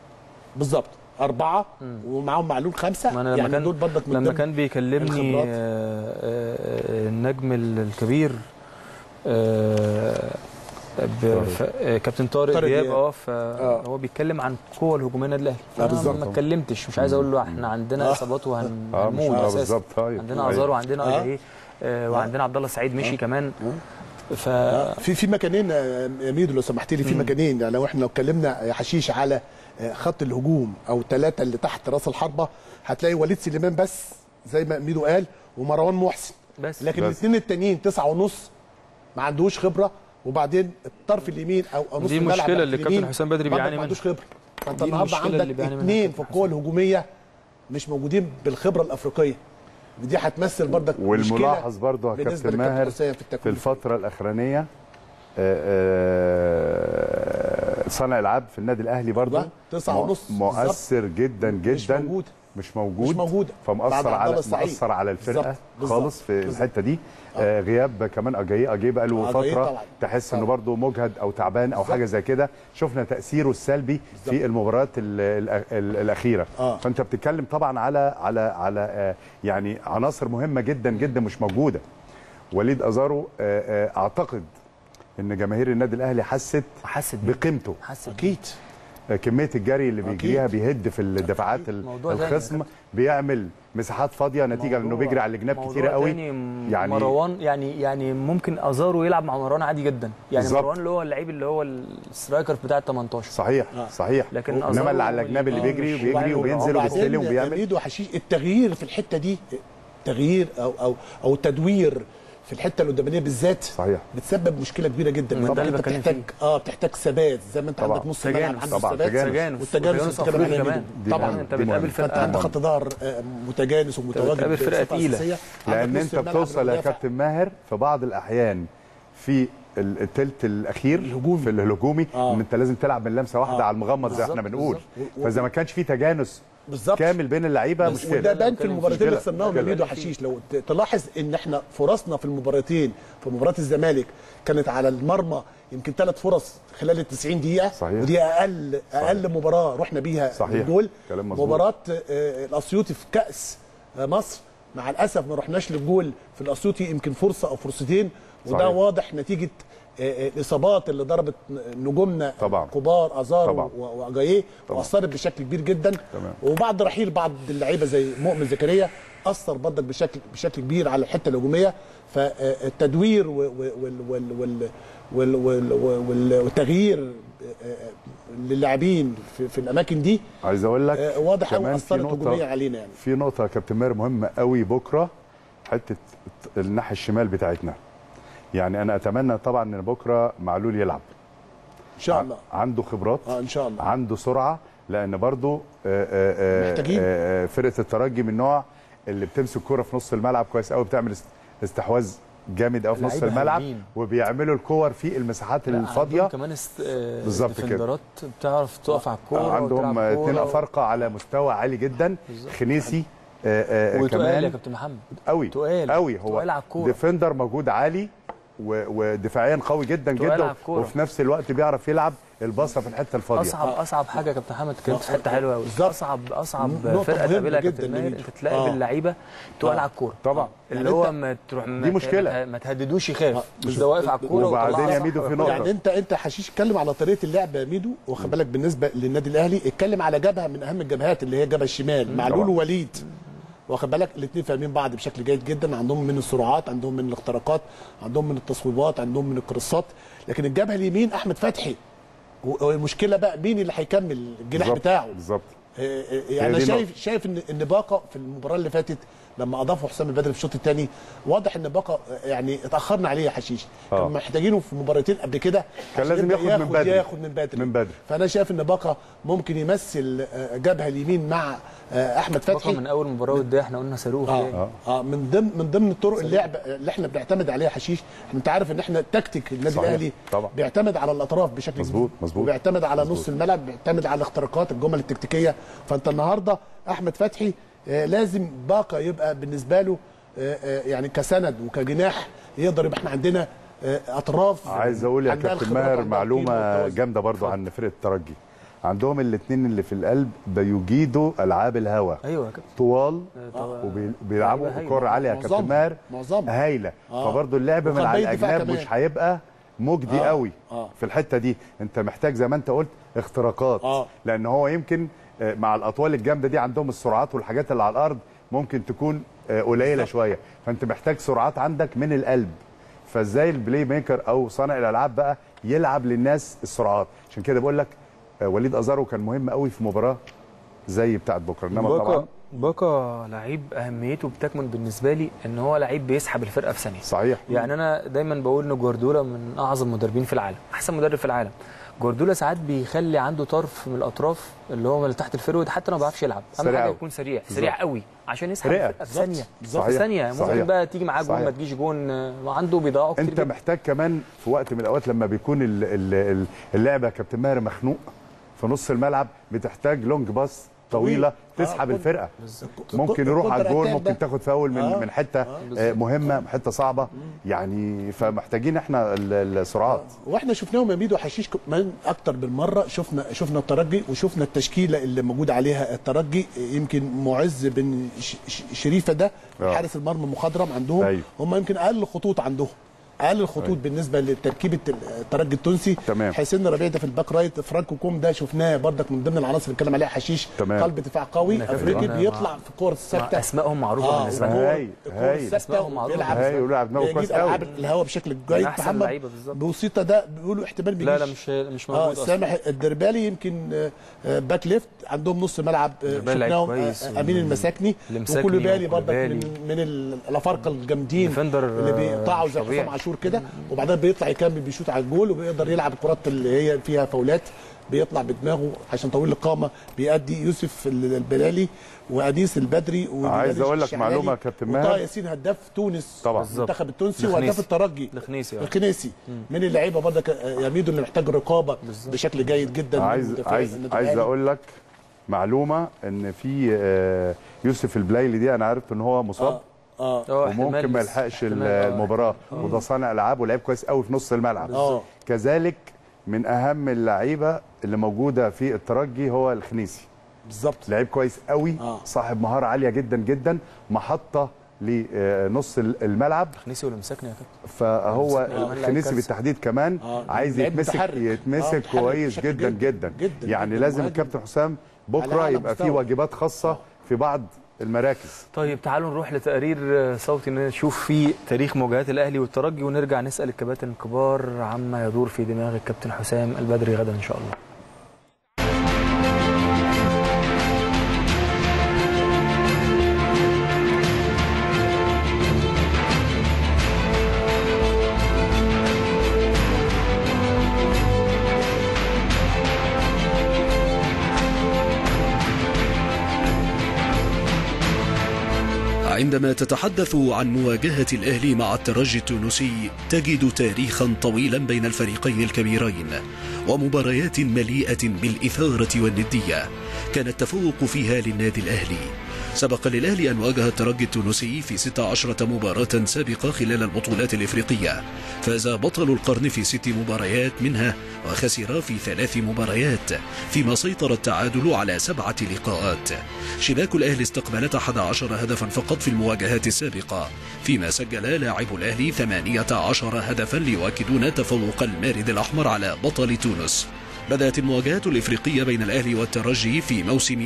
S2: بالظبط اربعه ومعاهم معلول خمسه
S1: ما انا لما
S2: يعني
S1: كان
S2: دول برضك من
S1: لما
S2: ضمن
S1: كان بيكلمني
S2: الخبرات.
S1: آه، آه، النجم الكبير آه، ب- ف- آه، كابتن طارق
S2: طارق
S1: دياب
S2: دياب.
S1: اه فهو بيتكلم عن القوه الهجوميه النادي الاهلي
S2: آه،
S1: فأنا
S2: بالظبط.
S1: ما اتكلمتش مش عايز اقول له احنا عندنا
S2: آه.
S1: اصابات
S3: اه مش
S1: وهنموت
S3: آه،
S1: اساسا
S3: بالظبط طيب
S1: عندنا ازار وعندنا
S2: آه.
S1: اجاهيه آه، وعندنا عبد الله السعيد مشي كمان ف
S2: في في مكانين آه، يا ميدو لو سمحت لي في مكانين يعني لو احنا لو اتكلمنا يا حشيش على آه، خط الهجوم او ثلاثه اللي تحت راس الحربه هتلاقي وليد سليمان بس زي ما ميدو قال ومروان محسن
S1: بس
S2: لكن
S3: بس.
S2: الاثنين التانيين تسعة ونص ما عندوش خبره وبعدين الطرف اليمين او أو نص
S1: دي
S2: الملعب
S1: المشكلة
S2: تحت
S1: اللي
S2: اليمين
S1: كابتن حسام بدري
S2: برضك
S1: بيعاني
S2: ما عندوش خبره فانت
S1: دي
S2: النهارده
S1: المشكلة اللي
S2: عندك
S1: بيعاني منها
S2: اثنين في
S1: كابتن
S2: القوه الهجوميه مش موجودين بالخبره الافريقيه ودي هتمثل برضك
S3: والملاحظ برضه يا
S2: بالنسبة
S3: كابتن
S2: للكابتن
S3: ماهر
S2: حسام في
S3: في
S2: التكوين
S3: الفترة الأخرانية آه، آه، صانع العاب في النادي الأهلي برضه
S2: أيوة، تسعة ونص
S3: مؤثر جدا جدا
S2: مش موجود.
S3: مش موجود
S2: مش موجودة. بعد
S3: فمؤثر
S2: عبد
S3: على
S2: الله السعيد.
S3: مؤثر على الفرقة
S2: بالظبط، بالظبط،
S3: خالص في
S2: بالظبط.
S3: الحتة دي آه غياب كمان أجاي أجاي بقى له
S2: أجاييه
S3: فترة
S2: طبعاً.
S3: تحس إنه
S2: طبعاً.
S3: برضه مجهد أو تعبان أو حاجة زي كده شفنا تأثيره السلبي في المباريات ال- ال- ال- الأخيرة
S2: آه.
S3: فأنت بتتكلم طبعا على على على آه يعني عناصر مهمة جدا جدا مش موجودة وليد ازارو آه، آه، اعتقد ان جماهير النادي الاهلي حست
S1: حست بيه.
S3: بقيمته
S1: حست بيه.
S2: اكيد
S3: آه، كميه الجري اللي
S2: أكيد.
S3: بيجريها بيهد في الدفاعات ال-
S1: موضوع تاني.
S3: الخصم بيعمل مساحات فاضيه نتيجه لانه
S1: موضوع-
S3: بيجري على الجناب
S1: موضوع
S3: كتيره قوي
S1: تاني م-
S3: يعني
S1: مروان يعني يعني ممكن ازارو يلعب مع مروان عادي جدا يعني
S3: بالظبط.
S1: مروان اللي هو اللعيب اللي هو السترايكر بتاع ال 18
S3: صحيح
S2: آه.
S3: صحيح
S1: لكن
S3: انما
S1: أزارو
S3: اللي على الجناب اللي
S1: آه،
S3: بيجري
S1: مش-
S3: وبيجري
S1: وبعدين-
S3: وبينزل
S2: وبعدين
S3: وبيستلم وبيعمل
S2: ميدو حشيش التغيير في الحته دي تغيير او او او تدوير في الحته القدامانيه بالذات
S3: صحيح
S2: بتسبب مشكله كبيره جدا
S1: ما ده اللي
S2: انت
S1: بتكلم
S2: بتحتاج
S1: فيه.
S2: اه بتحتاج ثبات زي ما انت
S3: طبعا.
S2: عندك نص
S1: تجانس.
S2: الملعب عنده
S3: طبعا،
S2: ثبات
S3: تجانس.
S1: تجانس
S2: والتجانس
S1: وتجانس
S2: اللي بتتكلم
S1: أفريقي
S2: عليه
S1: كمان.
S2: ميدو.
S3: دي
S2: طبعا
S3: مهمة.
S1: انت
S3: دي
S1: بتقابل
S3: مهمة.
S2: فانت
S1: فرقه
S2: عندك خط ظهر آه، متجانس ومتواجد
S1: بتقابل فرقة
S2: بصفة
S1: تقيلة.
S2: أساسية.
S3: لان
S2: عندك نص
S3: انت
S2: الملعب
S3: بتوصل يا
S2: المدافع.
S3: كابتن ماهر في بعض الاحيان في ال- التلت الاخير
S2: الهجومي.
S3: في الهجومي
S2: آه.
S3: ان انت لازم تلعب من لمسه واحده
S2: آه.
S3: على المغمض زي احنا
S1: بالظبط،
S3: بنقول
S2: بالظبط.
S3: فاذا ما كانش في تجانس
S2: بالظبط
S3: كامل بين اللعيبه
S2: وده
S3: مشكله
S2: بان في
S1: بتكلم
S2: المباراتين
S3: فيه.
S2: اللي خسرناهم
S3: مشكلة.
S2: ميدو حشيش لو ت- تلاحظ ان احنا فرصنا في المباراتين في مباراه الزمالك كانت على المرمى يمكن ثلاث فرص خلال ال 90 دقيقه
S3: صحيح.
S2: ودي اقل اقل مباراه رحنا بيها
S3: صحيح.
S2: الجول
S3: كلام مظبوط.
S2: مباراه آه، الاسيوطي في كاس آه، مصر مع الاسف ما رحناش للجول في الاسيوطي يمكن فرصه او فرصتين وده
S3: صحيح.
S2: واضح نتيجه آه، آه، الاصابات اللي ضربت نجومنا
S3: طبعا.
S2: كبار ازارو
S3: طبعا.
S2: و- واجاييه
S3: طبعا.
S2: واثرت بشكل كبير جدا
S3: تمام.
S2: وبعد رحيل بعض اللعيبه زي مؤمن زكريا اثر برضك بشكل بشكل كبير على الحته الهجوميه فالتدوير و- و- وال وال وال وال وال وال والتغيير للاعبين في, في الاماكن دي
S3: عايز اقول لك
S2: آه، واضح قوي
S3: كمان في
S2: اثرت
S3: نقطة-
S2: هجوميا علينا يعني
S3: في نقطه يا كابتن ماهر مهمه قوي بكره حته الناحيه الشمال بتاعتنا يعني انا اتمنى طبعا ان بكره معلول يلعب
S2: ان شاء الله
S3: عنده خبرات
S2: اه ان شاء الله
S3: عنده سرعه لان برضو آه، آه، آه،
S2: محتاجين.
S3: آه، آه، فرقه الترجي من النوع اللي بتمسك كرة في نص الملعب كويس قوي بتعمل است- استحواذ جامد قوي في نص
S1: لعيبة
S3: الملعب
S1: هايلين.
S3: وبيعملوا الكور في المساحات
S1: لا،
S3: الفاضيه
S1: عندهم كمان است... آه،
S3: بالظبط كده.
S1: ديفندرات بتعرف تقف على الكوره
S3: عندهم
S1: وتلعب
S3: اثنين
S1: كورة.
S3: افارقه على مستوى عالي جدا
S1: بالظبط.
S3: خنيسي آه، آه،
S1: وتقال يا
S3: كمان
S1: كابتن محمد
S3: قوي
S1: تقال.
S3: قوي هو
S1: تقال على الكورة.
S3: ديفندر موجود عالي و- ودفاعيا قوي جدا
S1: تقال على
S3: جدا
S1: الكورة.
S3: وفي نفس الوقت بيعرف يلعب الباصه في الحته الفاضيه
S1: اصعب اصعب حاجه يا كابتن محمد كانت في حته حلوه قوي
S2: بالظبط.
S1: اصعب اصعب
S2: نقطة
S1: فرقه
S2: مهمة
S1: تقابلها يا
S2: جدا
S1: كابتن ماهر
S2: لميدو.
S1: انت تلاقي
S2: آه.
S1: باللعيبه تقال
S2: آه.
S1: على الكوره
S3: طبعا
S2: يعني
S1: اللي هو
S2: أنت-
S1: ما تروح ما
S3: دي
S1: ت-
S3: مشكلة.
S1: ما ت- ما تهددوش يخاف مش
S2: بالظبط.
S1: ده واقف على الكوره
S3: وبعدين
S1: وطلعها
S3: يا
S1: صح.
S3: ميدو في نقطة.
S2: يعني انت انت حشيش اتكلم على طريقه اللعب يا ميدو واخد بالك بالنسبه للنادي الاهلي اتكلم على جبهه من اهم الجبهات اللي هي جبهه الشمال معلول
S3: طبعا.
S2: ووليد واخد بالك الاثنين فاهمين بعض بشكل جيد جدا عندهم من السرعات عندهم من الاختراقات عندهم من التصويبات عندهم من الكروسات لكن الجبهه اليمين احمد فتحي و- والمشكله بقى مين اللي هيكمل الجناح
S3: بالظبط،
S2: بتاعه
S3: بالظبط
S2: آه، آه، يعني انا
S3: دي
S2: شايف
S3: النقطة.
S2: شايف ان ان باقه في المباراه اللي فاتت لما اضافوا حسام البدري في الشوط الثاني واضح ان باقه آه، يعني اتاخرنا عليه يا حشيش
S3: آه.
S2: كنا محتاجينه في مباراتين قبل كده
S3: كان
S2: عشان
S3: لازم
S2: يبدأ
S3: ياخد من بدري.
S2: ياخد من بدري
S3: من بدري.
S2: فانا شايف ان باقه ممكن يمثل آه، جبهه اليمين مع آه، احمد
S1: بقى
S2: فتحي
S1: من اول مباراه وديه احنا قلنا صاروخ
S2: اه
S1: يعني.
S2: اه من ضمن من ضمن طرق اللعب اللي احنا بنعتمد عليها حشيش انت عارف ان احنا تكتيك النادي
S3: صحيح،
S2: الاهلي
S3: طبعا.
S2: بيعتمد على الاطراف بشكل
S3: مظبوط،
S2: كبير.
S3: مظبوط.
S2: وبيعتمد على
S3: مظبوط.
S2: نص الملعب بيعتمد على الاختراقات الجمل التكتيكيه فانت النهارده احمد فتحي آه لازم باقه يبقى بالنسبه له آه آه يعني كسند وكجناح يقدر يبقى احنا عندنا آه اطراف
S3: عايز اقول يا
S2: عندها
S3: كابتن
S2: الخبرات،
S3: ماهر
S2: عندها القيمة
S3: معلومه
S2: والتوازن.
S3: جامده برضو عن فرقه الترجي عندهم الاثنين اللي في القلب بيجيدوا العاب الهوا
S1: ايوه يا كابتن
S3: طوال
S1: طبعا.
S3: وبيلعبوا
S1: لعيبة هايلة.
S3: كرة عاليه يا كابتن
S2: معظمهم-
S3: ماهر
S2: معظمهم.
S3: هايله
S2: آه.
S3: فبرضو اللعب من
S2: وخلفية
S3: على
S2: دفاع
S3: الاجناب
S2: كمان.
S3: مش هيبقى مجدي
S2: آه.
S3: قوي
S2: آه.
S3: في الحته دي انت محتاج زي ما انت قلت اختراقات
S2: آه.
S3: لان هو يمكن آه، مع الاطوال الجامده دي عندهم السرعات والحاجات اللي على الارض ممكن تكون آه، قليله شويه فانت محتاج سرعات عندك من القلب فازاي البلاي ميكر او صانع الالعاب بقى يلعب للناس السرعات عشان كده بقول لك آه، وليد ازارو كان مهم قوي في مباراه زي بتاعه بكره انما
S1: باكا
S3: طبعا
S1: باكا لعيب اهميته بتكمن بالنسبه لي ان هو لعيب بيسحب الفرقه في ثانيه
S3: صحيح
S1: يعني انا دايما بقول ان جوارديولا من اعظم المدربين في العالم احسن مدرب في العالم جوارديولا ساعات بيخلي عنده طرف من الاطراف اللي هو من تحت الفيرود حتى لو ما بيعرفش يلعب اهم
S3: سريع
S1: حاجه
S3: أوي.
S1: يكون سريع
S3: بالظبط.
S1: سريع قوي عشان يسحب
S3: رئة.
S1: الفرقه في
S2: بالظبط.
S1: ثانيه
S2: بالظبط.
S1: في
S3: صحيح.
S1: ثانيه
S3: صحيح.
S1: ممكن بقى تيجي معاه جون
S3: صحيح.
S1: ما تجيش جون آه، وعنده بيضيعوا كتير
S3: انت
S1: جدا.
S3: محتاج كمان في وقت من الاوقات لما بيكون ال- ال- ال- اللعبه يا كابتن ماهر مخنوق في نص الملعب بتحتاج لونج باص طويله
S2: طويل.
S3: تسحب
S2: آه،
S3: الفرقه
S2: بالظبط.
S3: ممكن يروح على
S2: الكونتر
S3: الجول
S2: أتاك
S3: ممكن
S2: ده.
S3: تاخد فاول من
S2: آه.
S3: من حته آه مهمه حته صعبه يعني فمحتاجين احنا ال- السرعات
S2: واحنا شفناهم يا ميدو حشيش من اكتر من مره شفنا شفنا الترجي وشفنا التشكيله اللي موجود عليها الترجي يمكن معز بن ش- ش- شريفه ده
S3: آه.
S2: حارس المرمى المخضرم عندهم
S3: أيوه.
S2: هم يمكن اقل خطوط عندهم اقل الخطوط
S3: أيوه.
S2: بالنسبه لتركيبه الترجي التونسي
S3: تمام.
S2: حسين ربيع ده في الباك رايت فرانكو كوم ده شفناه بردك من ضمن العناصر اللي اتكلم عليها حشيش
S3: تمام.
S2: قلب دفاع قوي
S1: أنا فاكر
S2: افريقي
S1: أنا
S2: بيطلع
S1: مع-
S2: في الكور الثابته
S1: اسمائهم معروفه بالنسبه لي
S2: الكور-
S3: هاي-
S2: الكور
S3: هاي.
S2: الثابته
S1: اسمائهم معروفة.
S2: بيلعب
S3: هاي ولعب دماغه كويس
S2: بيجيب العاب
S3: قوي
S2: الهواء بشكل جيد
S1: أحسن
S2: محمد
S1: لعيبة بالظبط.
S2: بوسيطه ده بيقولوا احتمال بيجيش
S1: لا لا مش مش
S2: اه
S1: موجود اصلا
S2: سامح الدربالي يمكن آه، آه، باك ليفت عندهم نص ملعب آه،
S1: الدربالي لعيب
S2: شفناهم
S1: كويس.
S2: آه، امين المساكني
S1: المساكني
S2: وكولوبالي برضك
S1: وكولوبالي.
S2: من من ال- الافارقه الجامدين
S1: ديفندر،
S2: اللي
S1: آه،
S2: بيقطعوا زي
S1: طبيعي.
S2: حسام عاشور كده وبعدين بيطلع يكمل بيشوط على الجول وبيقدر يلعب الكرات اللي هي فيها فاولات بيطلع بدماغه عشان طويل القامه بيأدي يوسف ال- البلالي وانيس البدري
S3: عايز أقول لك
S2: الشحالي
S3: معلومة يا كابتن ماهر.
S2: وطه ياسين هداف تونس
S3: طبعا.
S2: المنتخب التونسي
S1: الخنيسي.
S2: وهداف الترجي
S1: الخنيسي، آه.
S2: الخنيسي من اللعيبه برضك آه، يا ميدو اللي محتاج رقابه بشكل جيد جدا من
S3: عايز
S2: مدافعي
S3: عايز
S2: النادي
S3: عايز
S2: الأهلي.
S3: اقول لك معلومه ان في آه، يوسف البلايلي دي انا عارف ان هو مصاب
S2: اه
S1: آه،
S3: وممكن
S1: احتمال
S3: ما
S1: بس-
S3: يلحقش
S1: احتمال، آه.
S3: المباراه وده صانع العاب ولعيب كويس قوي في نص الملعب
S2: آه.
S3: كذلك من اهم اللعيبه اللي موجوده في الترجي هو الخنيسي
S2: بالظبط
S3: لعيب كويس قوي
S2: آه.
S3: صاحب مهاره عاليه جدا جدا محطه لنص الملعب
S1: خنيسي ولا مسكني يا كابتن
S3: فهو
S1: عمل لعيب
S3: الخنيسي
S1: كارثة.
S3: بالتحديد كمان
S2: آه،
S3: عايز
S2: لعيب
S3: يتمسك
S2: متحرك. آه،
S3: يتمسك
S2: متحرك
S3: كويس
S2: بشكل
S3: جدا
S2: جدا،
S3: جدا
S2: جدا،
S3: يعني
S2: جدا.
S3: لازم
S2: مهاجم.
S3: الكابتن حسام
S2: على
S3: بكره
S2: أعلى
S3: يبقى في
S2: مستوى.
S3: واجبات خاصه في بعض المراكز
S1: طيب تعالوا نروح لتقرير آه، صوتي نشوف فيه تاريخ مواجهات الاهلي والترجي ونرجع نسال الكباتن الكبار عما يدور في دماغ الكابتن حسام البدري غدا ان شاء الله
S4: عندما تتحدث عن مواجهة الأهلي مع الترجي التونسي تجد تاريخا طويلا بين الفريقين الكبيرين ومباريات مليئة بالإثارة والندية كان التفوق فيها للنادي الأهلي سبق للأهلي أن واجه الترجي التونسي في 16 مباراة سابقة خلال البطولات الإفريقية فاز بطل القرن في ست مباريات منها وخسر في ثلاث مباريات فيما سيطر التعادل على سبعة لقاءات شباك الأهلي استقبلت 11 هدفا فقط في المواجهات السابقة فيما سجل لاعب الأهلي 18 هدفا ليؤكدون تفوق المارد الأحمر على بطل تونس بدأت المواجهات الإفريقية بين الأهلي والترجي في موسم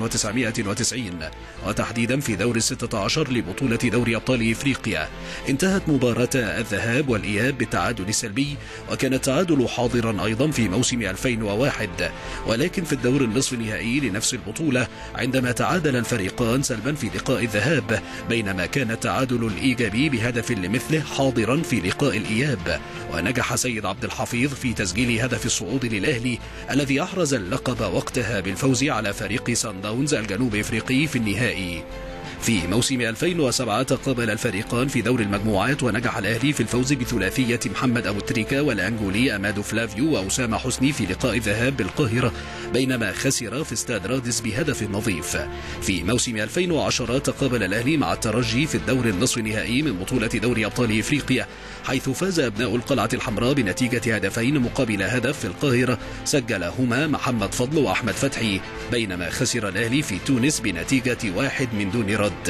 S4: 1990 وتحديدا في دور الستة عشر لبطولة دوري أبطال إفريقيا انتهت مباراة الذهاب والإياب بالتعادل السلبي وكان التعادل حاضرا أيضا في موسم 2001 ولكن في الدور النصف النهائي لنفس البطولة عندما تعادل الفريقان سلبا في لقاء الذهاب بينما كان التعادل الإيجابي بهدف لمثله حاضرا في لقاء الإياب ونجح سيد عبد الحفيظ في تسجيل هدف الصعود للأهلي الذي أحرز اللقب وقتها بالفوز على فريق سان داونز الجنوب إفريقي في النهائي في موسم 2007 تقابل الفريقان في دور المجموعات ونجح الأهلي في الفوز بثلاثية محمد أبو تريكا والأنجولي أمادو فلافيو وأسامة حسني في لقاء الذهاب بالقاهرة بينما خسر في استاد رادس بهدف نظيف في موسم 2010 تقابل الأهلي مع الترجي في الدور النصف النهائي من بطولة دوري أبطال إفريقيا حيث فاز أبناء القلعة الحمراء بنتيجة هدفين مقابل هدف في القاهرة سجلهما محمد فضل وأحمد فتحي بينما خسر الأهلي في تونس بنتيجة واحد من دون رد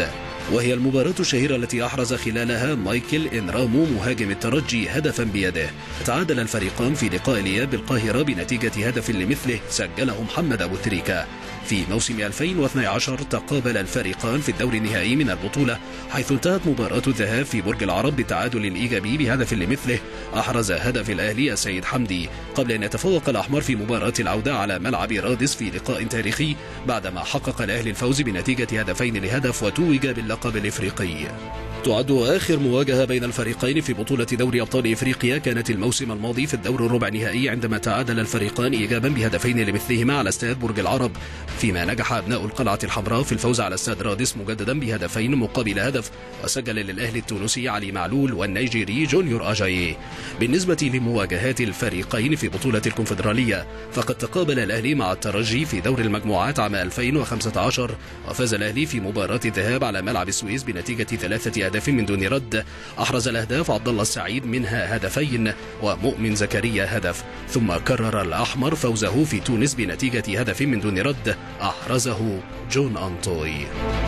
S4: وهي المباراة الشهيرة التي أحرز خلالها مايكل إنرامو مهاجم الترجي هدفا بيده تعادل الفريقان في لقاء الإياب بالقاهرة بنتيجة هدف لمثله سجله محمد أبو تريكة في موسم 2012 تقابل الفريقان في الدور النهائي من البطولة حيث انتهت مباراة الذهاب في برج العرب بالتعادل الإيجابي بهدف لمثله أحرز هدف الأهلي السيد حمدي قبل أن يتفوق الأحمر في مباراة العودة على ملعب رادس في لقاء تاريخي بعدما حقق الأهلي الفوز بنتيجة هدفين لهدف وتوج باللقب الإفريقي تعد آخر مواجهة بين الفريقين في بطولة دوري أبطال إفريقيا كانت الموسم الماضي في الدور الربع النهائي عندما تعادل الفريقان إيجابا بهدفين لمثلهما على استاد برج العرب فيما نجح أبناء القلعة الحمراء في الفوز على استاد رادس مجددا بهدفين مقابل هدف وسجل للأهلي التونسي علي معلول والنيجيري جونيور أجايي بالنسبة لمواجهات الفريقين في بطولة الكونفدرالية فقد تقابل الأهلي مع الترجي في دور المجموعات عام 2015 وفاز الأهلي في مباراة الذهاب على ملعب السويس بنتيجة ثلاثة أهداف من دون رد أحرز الأهداف عبد الله السعيد منها هدفين ومؤمن زكريا هدف ثم كرر الأحمر فوزه في تونس بنتيجة هدف من دون رد أحرزه جون أنطوي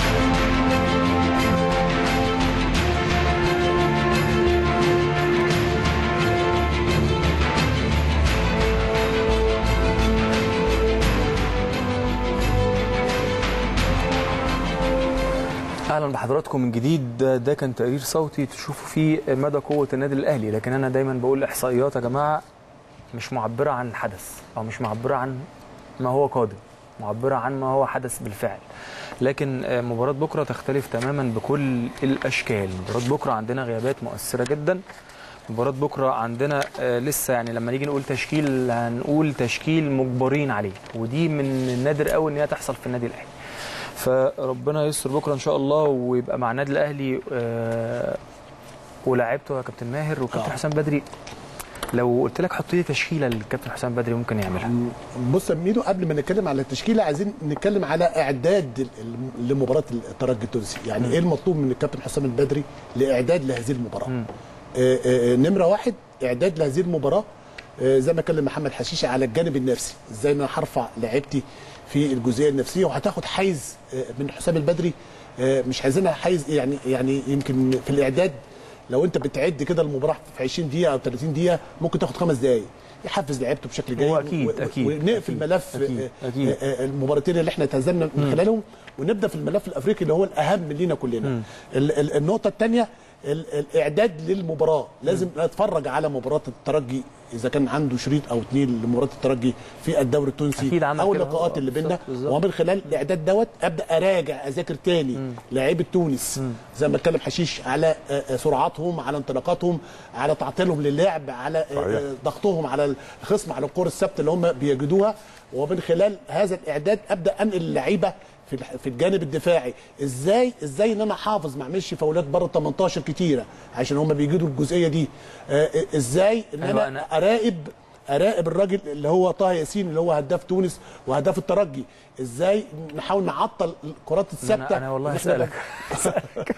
S1: اهلا بحضراتكم من جديد ده, ده كان تقرير صوتي تشوفوا فيه مدى قوه النادي الاهلي لكن انا دايما بقول احصائيات يا جماعه مش معبره عن حدث او مش معبره عن ما هو قادم معبره عن ما هو حدث بالفعل لكن آه، مباراه بكره تختلف تماما بكل الاشكال مباراه بكره عندنا غيابات مؤثره جدا مباراه بكره عندنا آه، لسه يعني لما نيجي نقول تشكيل هنقول تشكيل مجبرين عليه ودي من النادر قوي ان هي تحصل في النادي الاهلي فربنا يستر بكره ان شاء الله ويبقى مع النادي الاهلي آه، ولاعيبته يا كابتن ماهر وكابتن
S2: آه.
S1: حسام بدري لو قلت لك حط لي تشكيله الكابتن حسام بدري ممكن يعملها
S2: بص يا ميدو قبل ما نتكلم على التشكيله عايزين نتكلم على اعداد ال- لمباراه الترجي التونسي يعني
S1: مم.
S2: ايه المطلوب من الكابتن حسام البدري لاعداد لهذه المباراه
S1: مم.
S2: آه، آه، نمره واحد اعداد لهذه المباراه آه، زي ما اتكلم محمد حشيشه على الجانب النفسي ازاي انا هرفع لعيبتي في الجزئيه النفسيه وهتاخد حيز آه، من حسام البدري آه، مش عايزينها حيز يعني يعني يمكن في الاعداد لو انت بتعد كده المباراه في 20 دقيقه او 30 دقيقه ممكن تاخد خمس دقائق يحفز لعيبته بشكل جيد
S1: هو أكيد-
S2: و- و-
S1: أكيد-
S2: ونقفل
S1: أكيد-
S2: ملف
S1: أكيد-
S2: آه،
S1: أكيد.
S2: آه، آه، المباراتين اللي احنا تهزمنا من خلالهم ونبدا في الملف الافريقي اللي هو الاهم لينا كلنا
S1: مم.
S2: ال- ال- النقطه الثانيه الاعداد للمباراه لازم اتفرج على مباراه الترجي اذا كان عنده شريط او اثنين لمباراه الترجي في الدوري التونسي
S1: أكيد عندك
S2: او
S1: كده.
S2: اللقاءات اللي بينا
S1: بالظبط، بالظبط.
S2: ومن خلال الاعداد دوت ابدا اراجع اذاكر تاني لعيبه تونس زي ما اتكلم حشيش على آه، آه، سرعاتهم على انطلاقاتهم على تعطيلهم للعب على آه،
S3: صحيح.
S2: آه، ضغطهم على الخصم على الكره الثابته اللي هم بيجدوها ومن خلال هذا الاعداد ابدا انقل اللعيبه في الح- في الجانب الدفاعي ازاي ازاي ان انا احافظ ما اعملش فاولات بره ال 18 كتيره عشان هم بيجدوا الجزئيه دي آه، ازاي ان
S1: أيوة،
S2: انا
S1: أنا-
S2: اراقب اراقب الراجل اللي هو طه ياسين اللي هو هداف تونس وهداف الترجي ازاي نحاول نعطل الكرات الثابته
S1: انا, أنا والله
S2: اللي إحنا
S1: اسالك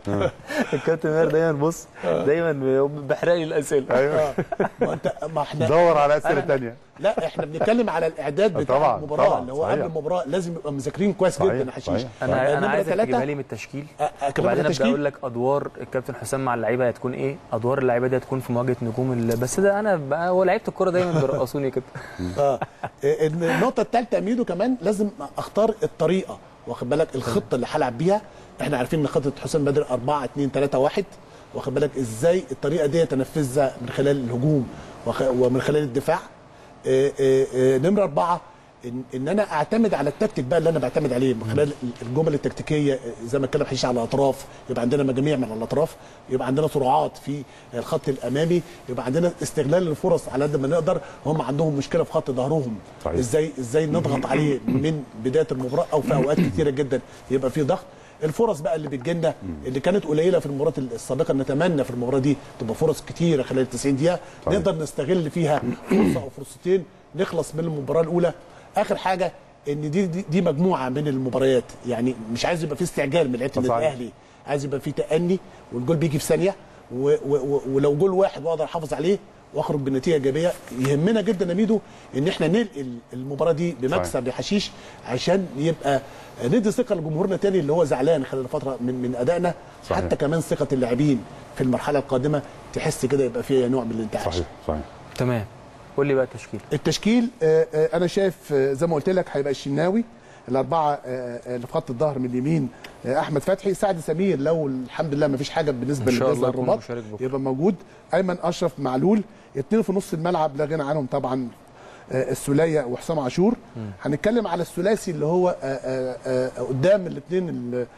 S1: الكابتن ماهر دايما بص دايما بحرق لي الاسئله
S3: ايوه
S2: ما انت ما احنا
S3: دور على اسئله ثانيه
S2: لا احنا بنتكلم على الاعداد بتاع
S3: طبعاً،
S2: المباراه
S3: طبعاً،
S2: اللي هو
S3: صحيح.
S2: قبل المباراه لازم يبقى مذاكرين كويس
S3: صحيح،
S2: جدا يا حشيش
S3: صحيح.
S1: انا انا
S2: نمرة
S1: عايزك
S2: ثلاثة،
S1: تجيبها لي من التشكيل
S2: أ- أكلمك
S1: وبعدين ابدا
S2: التشكيل؟
S1: اقول لك ادوار الكابتن حسام مع اللعيبه هتكون ايه ادوار اللعيبه دي هتكون في مواجهه نجوم ال- بس ده انا بقى هو لعيبه الكوره دايما بيرقصوني كده
S2: اه النقطه الثالثه يا ميدو كمان لازم اختار الطريقه واخد بالك الخطه اللي هلعب بيها احنا عارفين ان خطه حسام بدر 4 2 3 1 واخد بالك ازاي الطريقه دي تنفذها من خلال الهجوم وخ- ومن خلال الدفاع آه، آه، آه، نمره اربعه ان ان انا اعتمد على التكتيك بقى اللي انا بعتمد عليه من خلال الجمل التكتيكيه آه، زي ما اتكلم حشيش على الاطراف يبقى عندنا مجاميع من الاطراف يبقى عندنا سرعات في الخط الامامي يبقى عندنا استغلال الفرص على قد ما نقدر هم عندهم مشكله في خط ظهرهم
S3: صحيح.
S2: ازاي ازاي نضغط عليه من بدايه المباراه او في اوقات كتيره جدا يبقى في ضغط الفرص بقى اللي بتجيلنا اللي كانت قليله في المباراه السابقه نتمنى في المباراه دي تبقى فرص كتيره خلال 90 دقيقه
S3: صحيح.
S2: نقدر نستغل فيها فرصه او فرصتين نخلص من المباراه الاولى اخر حاجه ان دي دي, دي مجموعه من المباريات يعني مش عايز يبقى في استعجال من لعيبه النادي
S3: صحيح.
S2: الاهلي عايز يبقى في تأني والجول بيجي في ثانيه و و و ولو جول واحد واقدر احافظ عليه واخرج بنتيجه ايجابيه يهمنا جدا يا ميدو ان احنا ننقل المباراه دي بمكسب لحشيش عشان يبقى ندي ثقه لجمهورنا تاني اللي هو زعلان خلال الفتره من من ادائنا
S3: صحيح.
S2: حتى كمان ثقه اللاعبين في المرحله القادمه تحس كده يبقى فيها نوع من الانتعاش
S3: صحيح صحيح
S1: تمام قول لي بقى التشكيل
S2: التشكيل آه، آه، انا شايف آه، زي ما قلت لك هيبقى الشناوي الاربعه آه، آه، اللي في خط الظهر من اليمين آه، احمد فتحي سعد سمير لو الحمد لله ما فيش حاجه بالنسبه
S1: إن شاء
S2: للجهاز
S1: الله يكون
S2: الرباط
S1: مشارك بكرة.
S2: يبقى موجود ايمن اشرف معلول اثنين في نص الملعب لا غنى عنهم طبعا آه، السوليه وحسام عاشور هنتكلم على الثلاثي اللي هو آه، آه، آه، قدام الاثنين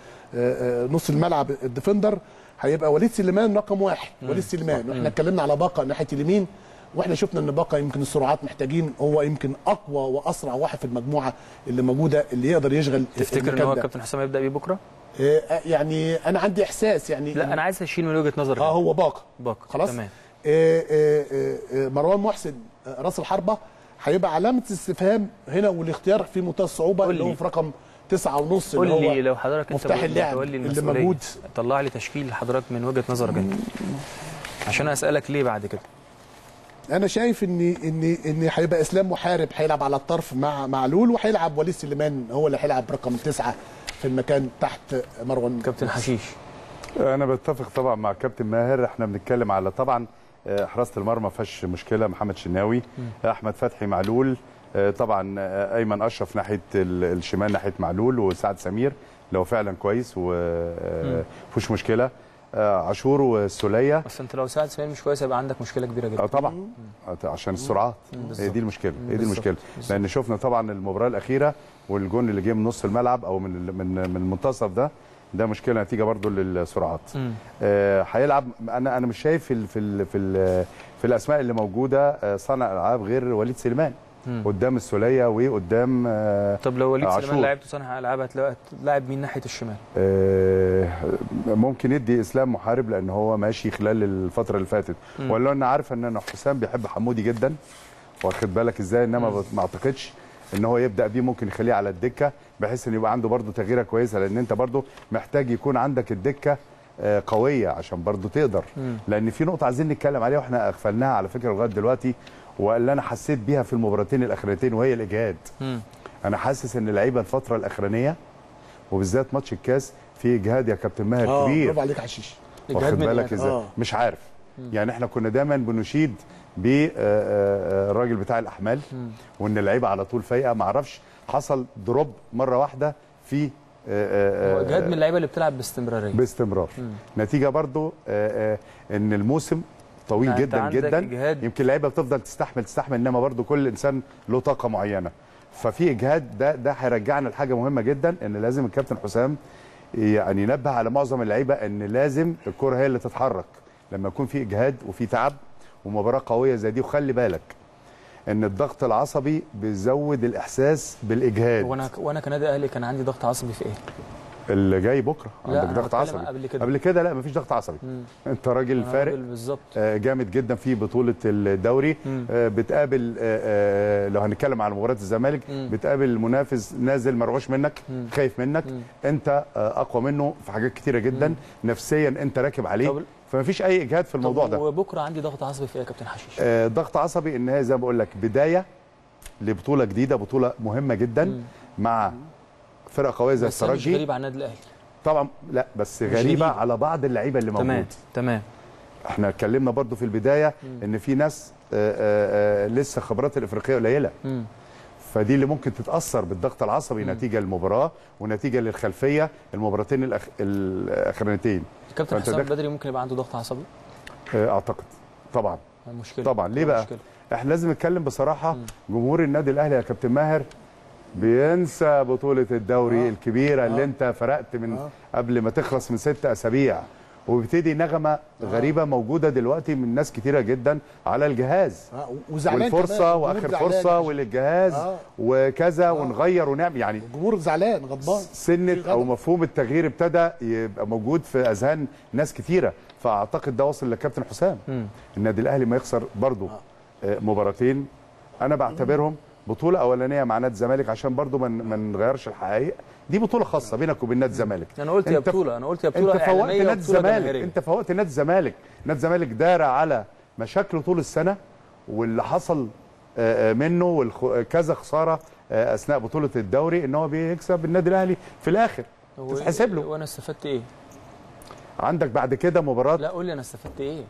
S2: نص الملعب الديفندر هيبقى وليد سليمان رقم واحد وليد سليمان واحنا اتكلمنا على باقه ناحيه اليمين واحنا شفنا ان باقه يمكن السرعات محتاجين هو يمكن اقوى واسرع واحد في المجموعه اللي موجوده اللي يقدر يشغل
S1: تفتكر ان
S2: المكان
S1: هو
S2: ده.
S1: كابتن حسام هيبدا بيه بكره
S2: آه، يعني انا عندي احساس يعني
S1: لا انا عايز اشيل من وجهه نظرك
S2: اه هو باقه
S1: باقة
S2: خلاص
S1: تمام
S2: آه، آه، آه، آه، مروان محسن آه، راس الحربه هيبقى علامه استفهام هنا والاختيار في منتهى الصعوبه
S1: قول
S2: اللي هو
S1: لي.
S2: في رقم تسعة ونص
S1: قول
S2: اللي هو
S1: لي لو حضرتك انت
S2: مفتاح اللعب
S1: متولي
S2: اللي
S1: المسؤولية،
S2: موجود
S1: طلع لي تشكيل حضرتك من وجهه نظرك انت عشان اسالك ليه بعد كده
S2: انا شايف ان ان ان هيبقى اسلام محارب هيلعب على الطرف مع معلول وهيلعب وليد سليمان هو اللي هيلعب رقم تسعة في المكان تحت مروان
S1: كابتن حشيش
S3: انا بتفق طبعا مع كابتن ماهر احنا بنتكلم على طبعا آه، حراسه المرمى ما فيهاش مشكله محمد شناوي احمد فتحي معلول آه، طبعا آه، ايمن اشرف ناحيه ال- الشمال ناحيه معلول وسعد سمير لو فعلا كويس ومفيش مشكله آه، عاشور والسوليه
S1: بس انت لو ساعد سمير مش كويس هيبقى عندك مشكله كبيره
S3: اه
S1: جدا
S3: طبعا آه، عشان السرعات هي
S1: بالظبط.
S3: دي المشكله هي دي
S1: بالظبط.
S3: المشكله
S1: بالظبط.
S3: لان شفنا طبعا المباراه الاخيره والجون اللي جه من نص الملعب او من ال- من من المنتصف ده ده مشكله نتيجه برضو للسرعات
S1: مم.
S3: آه، هيلعب انا انا مش شايف في ال في ال في, ال في الاسماء اللي موجوده آه، صانع العاب غير وليد سليمان
S1: مم.
S3: قدام السوليه وقدام آه،
S1: طب لو وليد
S3: عاشور.
S1: سليمان لعبته صانع العاب هتلاقي لاعب مين ناحيه الشمال
S3: آه، ممكن يدي اسلام محارب لان هو ماشي خلال الفتره اللي فاتت
S1: مم.
S3: ولا انا عارف ان انا حسام بيحب حمودي جدا واخد بالك ازاي انما
S1: مم.
S3: ما اعتقدش ان هو يبدا بيه ممكن يخليه على الدكه بحيث ان يبقى عنده برده تغييره كويسه لان انت برده محتاج يكون عندك الدكه آه، قويه عشان برده تقدر
S1: مم.
S3: لان في نقطه عايزين نتكلم عليها واحنا اغفلناها على فكره لغايه دلوقتي واللي انا حسيت بيها في المباراتين الاخرتين وهي الاجهاد
S1: مم.
S3: انا حاسس ان اللعيبه الفتره الاخرانيه وبالذات ماتش الكاس في اجهاد يا كابتن ماهر
S2: اه
S3: كبير
S2: برافو عليك حشيش
S1: إجهاد
S3: واخد
S1: من
S3: بالك
S1: الآخر.
S3: ازاي
S2: آه.
S3: مش عارف يعني احنا كنا دايما بنشيد بالراجل بتاع الاحمال
S1: مم.
S3: وان اللعيبه على طول فايقه ما اعرفش حصل دروب مره واحده في آه، آه،
S1: هو
S3: آه،
S1: اجهاد من اللعيبه اللي بتلعب باستمراريه
S3: باستمرار
S1: مم.
S3: نتيجه برضو آه، آه، ان الموسم طويل
S1: يعني أنت
S3: جدا
S1: عندك
S3: جدا
S1: إجهاد.
S3: يمكن اللعيبه بتفضل تستحمل تستحمل انما برضو كل انسان له طاقه معينه ففي اجهاد ده ده هيرجعنا لحاجه مهمه جدا ان لازم الكابتن حسام يعني ينبه على معظم اللعيبه ان لازم الكره هي اللي تتحرك لما يكون في اجهاد وفي تعب ومباراه قويه زي دي وخلي بالك ان الضغط العصبي بيزود الاحساس بالاجهاد
S1: وانا وانا كنادي اهلي كان عندي ضغط عصبي في ايه؟
S3: اللي جاي بكره
S1: لا،
S3: عندك
S1: أنا
S3: ضغط
S1: بتكلم
S3: عصبي
S1: قبل كده.
S3: قبل كده لا مفيش ضغط عصبي
S1: مم.
S3: انت راجل
S1: أنا
S3: فارق
S1: راجل بالظبط
S3: آه، جامد جدا في بطوله الدوري
S1: مم.
S3: آه، بتقابل آه، آه، لو هنتكلم على مباراه الزمالك
S1: مم.
S3: بتقابل منافس نازل مرعوش منك
S1: مم.
S3: خايف منك
S1: مم.
S3: انت آه، اقوى منه في حاجات كتيره جدا
S1: مم.
S3: نفسيا انت راكب عليه
S1: طب-
S3: فمفيش اي اجهاد في الموضوع
S1: طب
S3: ده
S1: وبكره عندي ضغط عصبي في ايه يا كابتن حشيش؟
S3: آه، ضغط عصبي ان هي زي ما بقول لك بدايه لبطوله جديده بطوله مهمه جدا
S1: مم.
S3: مع فرقه قويه زي
S1: بس أنا مش
S3: الترجي
S1: غريب على النادي الاهلي
S3: طبعا لا بس
S1: مش
S3: غريبه
S1: جديدة.
S3: على بعض اللعيبه اللي
S1: تمام
S3: موجود
S1: تمام
S3: احنا اتكلمنا برضو في البدايه ان في ناس آه، آه، آه، لسه خبرات الافريقيه قليله
S1: مم.
S3: فدي اللي ممكن تتاثر بالضغط العصبي نتيجه للمباراه ونتيجه للخلفيه المباراتين الأخ... الاخرانيتين
S1: كابتن
S3: فأنت
S1: حسام
S3: داخل-
S1: بدري ممكن يبقى عنده ضغط عصبي
S3: آه، اعتقد طبعا
S1: مشكله
S3: طبعا ليه بقى
S1: مشكلة.
S3: احنا لازم نتكلم بصراحه جمهور النادي الاهلي يا كابتن ماهر بينسى بطوله الدوري
S2: آه.
S3: الكبيره اللي انت فرقت من
S2: آه.
S3: قبل ما تخلص من ست اسابيع وبيبتدي نغمه غريبه موجوده دلوقتي من ناس كتيره جدا على الجهاز
S2: آه، وزعلان
S3: والفرصه
S2: كمان.
S3: واخر
S2: الجمهور زعلان
S3: فرصه
S2: يا
S3: وللجهاز
S2: آه.
S3: وكذا ونغير ونعمل يعني
S2: الجمهور زعلان غضبان
S3: سنه
S2: في
S3: او
S2: غضب.
S3: مفهوم التغيير ابتدى يبقى موجود في اذهان ناس كتيره فاعتقد ده وصل لكابتن حسام
S1: مم.
S3: النادي الاهلي ما يخسر برضه آه، مباراتين انا بعتبرهم بطوله اولانيه مع نادي الزمالك عشان برضه ما ما نغيرش الحقائق دي بطوله خاصه بينك وبين نادي الزمالك
S1: انا قلت يا
S3: أنت-
S1: بطوله انا قلت يا بطوله
S3: انت فوقت
S1: إعلامية
S3: نادي
S1: وبطولة
S3: الزمالك
S1: جماهيرية.
S3: انت فوقت نادي الزمالك نادي الزمالك دار على مشاكله طول السنه واللي حصل آه، آه، منه وكذا خساره آه، اثناء بطوله الدوري ان هو بيكسب النادي الاهلي في الاخر
S1: هو
S3: تتحسب له
S1: وانا استفدت ايه؟
S3: عندك بعد كده مباراه
S1: لا قول لي انا استفدت ايه؟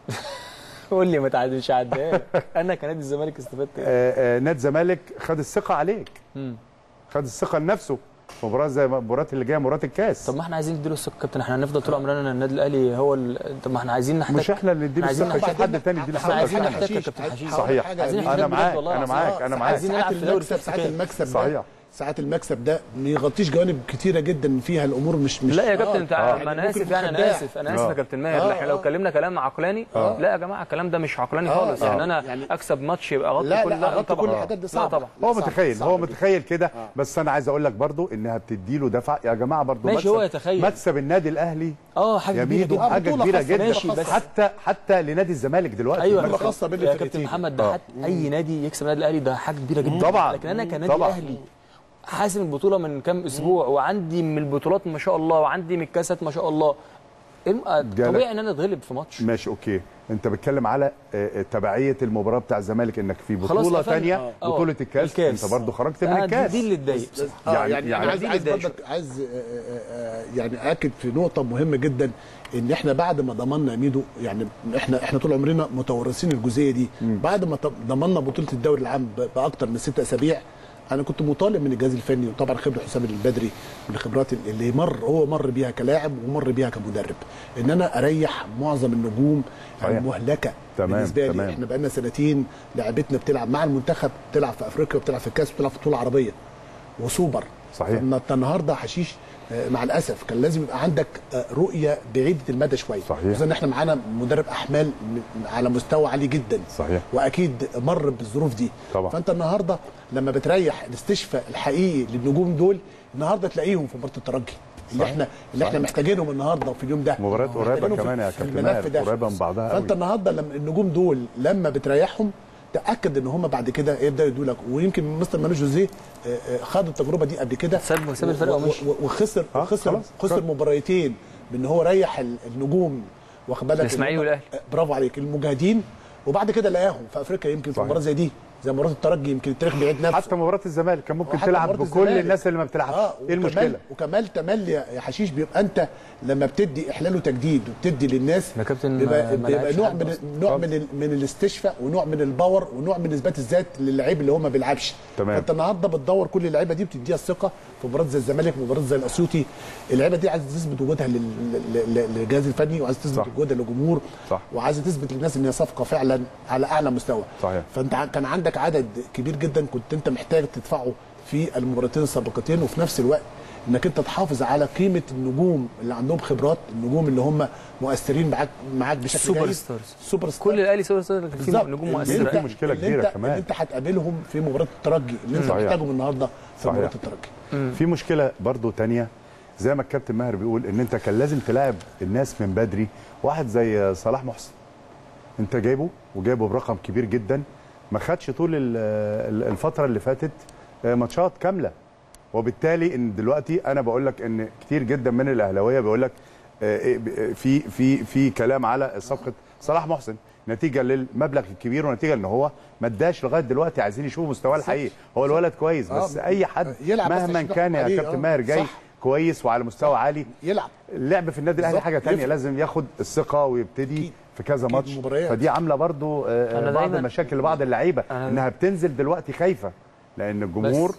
S1: قول لي ما تعديش عداها انا كنادي الزمالك استفدت ايه؟
S3: آه، آه، نادي الزمالك خد الثقه عليك
S1: مم.
S3: خد الثقه لنفسه في مباراه زي المباراه اللي جايه مباراه الكاس
S1: طب ما احنا عايزين نديله الثقه كابتن احنا هنفضل طول عمرنا ان النادي الاهلي هو ال... طب ما احنا عايزين نحتاج
S3: مش احنا اللي نديله
S1: عايزين
S3: الثقه
S1: نحتاج-
S3: يشوف حد تاني يديله
S1: احنا عايزين
S3: الثقه
S1: نحتاج
S2: حشيش.
S1: كابتن
S2: عايز-
S1: حشيش.
S2: هقول
S3: صحيح.
S2: حاجة
S1: عايزين
S2: يعني
S1: نحتاج
S3: انا
S1: بجد
S3: معاك
S1: والله
S3: انا
S1: العظيم.
S3: معاك انا معاك
S1: عايزين نلعب
S2: ساعات
S1: في دوري
S2: المكسب
S1: كاس
S2: ساعات
S1: كده.
S2: المكسب ده
S3: صحيح.
S2: ساعات المكسب ده ما يغطيش جوانب كتيره جدا فيها الامور مش مش
S1: لا يا كابتن
S2: آه،
S1: انت
S2: يعني
S1: ما انا
S2: ممكن
S1: اسف يعني انا
S2: خداع.
S1: اسف انا اسف
S3: آه.
S1: يا كابتن ماهر
S2: آه،
S1: احنا لو
S2: آه.
S1: اتكلمنا كلام عقلاني لا يا جماعه الكلام ده مش عقلاني
S2: آه،
S1: خالص
S2: آه.
S1: يعني انا
S2: يعني-
S1: اكسب ماتش يبقى اغطي
S2: لا
S1: كل
S2: لا
S1: ده
S2: اغطي
S1: طبعا
S2: كل الحاجات دي
S1: لا
S2: صعبه
S1: طبعا
S3: هو
S2: صعب-
S3: متخيل
S2: صعب
S3: هو
S2: جدا.
S3: متخيل كده بس انا عايز اقول لك برضو انها بتدي له دفع يا جماعه برضو
S1: ماشي،
S3: مكسب
S1: هو يتخيل.
S3: مكسب النادي الاهلي
S1: اه حاجه
S3: يا
S1: كبيره
S3: ميدو
S1: جدا
S3: حاجه
S2: بطولة
S3: كبيره
S2: خاصة
S3: جدا
S1: ماشي، بس-
S3: حتى حتى لنادي الزمالك دلوقتي
S1: ايوه
S2: بطولة خاصة بين
S1: يا كابتن
S2: الفرقتين.
S1: محمد ده
S3: آه.
S1: حت اي نادي يكسب النادي الاهلي ده حاجه كبيره جدا
S3: طبعاً.
S1: لكن انا كنادي
S3: طبعاً.
S1: اهلي حاسم البطوله من كام اسبوع وعندي من البطولات ما شاء الله وعندي من الكاسات ما شاء الله الم-
S3: جالك.
S1: طبيعي ان انا اتغلب في ماتش
S3: ماشي اوكي انت بتتكلم على آه، آه، تبعيه المباراه بتاع الزمالك انك في
S1: خلاص
S3: بطوله
S1: قفلنا.
S3: ثانيه
S1: آه.
S3: بطوله الكاس,
S1: الكاس.
S3: انت برضو خرجت من
S1: آه، دي-
S3: الكاس
S1: دي اللي تضايق
S2: اه
S3: يعني-
S2: يعني,
S3: يعني
S2: انا عايز
S1: دي
S2: عايز
S1: بداية
S2: برضك عايز آه، آه، آه، يعني اكد في نقطه مهمه جدا ان احنا بعد ما ضمننا يا ميدو يعني احنا احنا طول عمرنا متورثين الجزئيه دي بعد ما ط- ضمننا بطوله الدوري العام ب- باكتر من ست اسابيع انا كنت مطالب من الجهاز الفني وطبعا خبره حسام البدري من الخبرات اللي مر هو مر بيها كلاعب ومر بيها كمدرب ان انا اريح معظم النجوم
S3: صحيح.
S2: المهلكه
S3: تمام،
S2: بالنسبه لي
S3: تمام.
S2: احنا بقالنا سنتين لعبتنا بتلعب مع المنتخب بتلعب في افريقيا وبتلعب في الكاس وبتلعب في بطوله عربيه وسوبر
S3: صحيح.
S2: فانت النهارده حشيش آه، مع الاسف كان لازم يبقى عندك آه، رؤيه بعيده المدى شويه
S3: صحيح.
S2: خصوصا ان احنا معانا مدرب احمال م- على مستوى عالي جدا
S3: صحيح.
S2: واكيد مر بالظروف دي
S3: طبعا.
S2: فانت النهارده لما بتريح الاستشفاء الحقيقي للنجوم دول النهارده تلاقيهم في مباراه الترجي اللي
S3: صحيح.
S2: احنا اللي احنا محتاجينهم النهارده وفي اليوم ده
S3: مباريات قريبة
S2: محتاجينهم في-
S3: كمان يا
S2: في
S3: كابتن
S2: الملف
S3: ماهر،
S2: ده.
S3: قريبة من بعضها
S2: فانت
S3: قوي.
S2: النهارده لما النجوم دول لما بتريحهم تاكد ان هم بعد كده يبداوا يدوا لك ويمكن مستر مانو جوزيه آه، آه، خد التجربه دي قبل كده
S1: ساب- ساب الفرقة
S2: و- و-
S1: ومشي.
S2: و- وخسر
S3: آه،
S2: خسر
S3: خلاص.
S2: خسر
S3: خلاص.
S2: مباريتين بان هو ريح ال- النجوم واخد بالك
S1: الإسماعيلي
S2: إن هم-
S1: والأهلي.
S2: آه، برافو عليك المجاهدين وبعد كده لقاهم في افريقيا يمكن في
S3: صحيح.
S2: مباراه زي دي زي مباراه الترجي يمكن التاريخ بيعيد نفسه
S3: حتى مباراه الزمالك كان ممكن
S2: وحتى
S3: تلعب
S2: مباراة
S3: بكل
S2: الزمالك.
S3: الناس اللي ما بتلعبش
S2: اه
S3: ايه
S2: وكمال-
S3: المشكله
S2: وكمال تملي يا حشيش بيبقى انت لما بتدي احلال وتجديد وبتدي للناس
S1: يا كابتن
S2: بيبقى,
S1: ما- ما
S2: بيبقى
S1: لعبش
S2: نوع
S1: حد
S2: من
S1: أصلاً.
S2: نوع من ال- من الاستشفاء ونوع من الباور ونوع من اثبات الذات للعيب اللي هو ما بيلعبش
S3: تمام.
S2: فانت النهارده بتدور كل اللعيبه دي بتديها الثقه في مباراه زي الزمالك مباراه زي الاسيوطي اللعيبه دي عايزه تثبت وجودها لل- لل- لل- للجهاز الفني وعايزه تثبت
S3: صح.
S2: وجودها للجمهور
S3: صح.
S2: وعايزه تثبت للناس ان هي صفقه فعلا على اعلى مستوى
S3: صحيح.
S2: فانت ع- كان عندك عدد كبير جدا كنت انت محتاج تدفعه في المباراتين السابقتين وفي نفس الوقت انك انت تحافظ على قيمه النجوم اللي عندهم خبرات النجوم اللي هم مؤثرين معاك معاك بشكل
S1: سوبر
S2: جيد.
S1: ستارز.
S2: سوبر ستار
S1: كل الاهلي سوبر ستار لكن في
S2: بالظبط.
S1: نجوم
S2: اللي
S1: مؤثره
S2: انت-
S3: في مشكلة
S2: اللي
S3: كبيرة
S2: انت
S3: كمان.
S2: اللي انت هتقابلهم في مباراه الترجي اللي انت
S3: صحيح.
S2: محتاجهم النهارده في
S3: صحيح.
S2: مباراه الترجي
S3: في مشكله برضو تانية زي ما الكابتن ماهر بيقول ان انت كان لازم تلاعب الناس من بدري واحد زي صلاح محسن انت جايبه وجايبه برقم كبير جدا ما خدش طول ال- ال- الفتره اللي فاتت آه، ماتشات كامله وبالتالي ان دلوقتي انا بقول لك ان كتير جدا من الاهلاويه بيقول لك آه، إيه ب- في في في كلام على صفقه صلاح محسن نتيجه للمبلغ الكبير ونتيجه ان هو ما اداش لغايه دلوقتي عايزين يشوفوا مستواه الحقيقي هو الولد كويس بس
S2: آه،
S3: اي حد
S2: يلعب بس
S3: مهما
S2: عشان
S3: كان
S2: يحكم
S3: يا
S2: عليه،
S3: كابتن
S2: آه،
S3: ماهر جاي
S2: صح.
S3: كويس وعلى مستوى عالي
S2: يلعب
S3: اللعب في النادي الاهلي
S2: بالظبط.
S3: حاجه تانية
S2: يفرق.
S3: لازم ياخد الثقه ويبتدي
S2: أكيد.
S3: في كذا
S2: أكيد
S3: ماتش
S2: مباريات.
S3: فدي عامله برضو آه،
S1: أنا
S3: بعض
S1: دايماً-
S3: المشاكل لبعض اللعيبه
S1: أنا-
S3: انها بتنزل دلوقتي خايفه لان الجمهور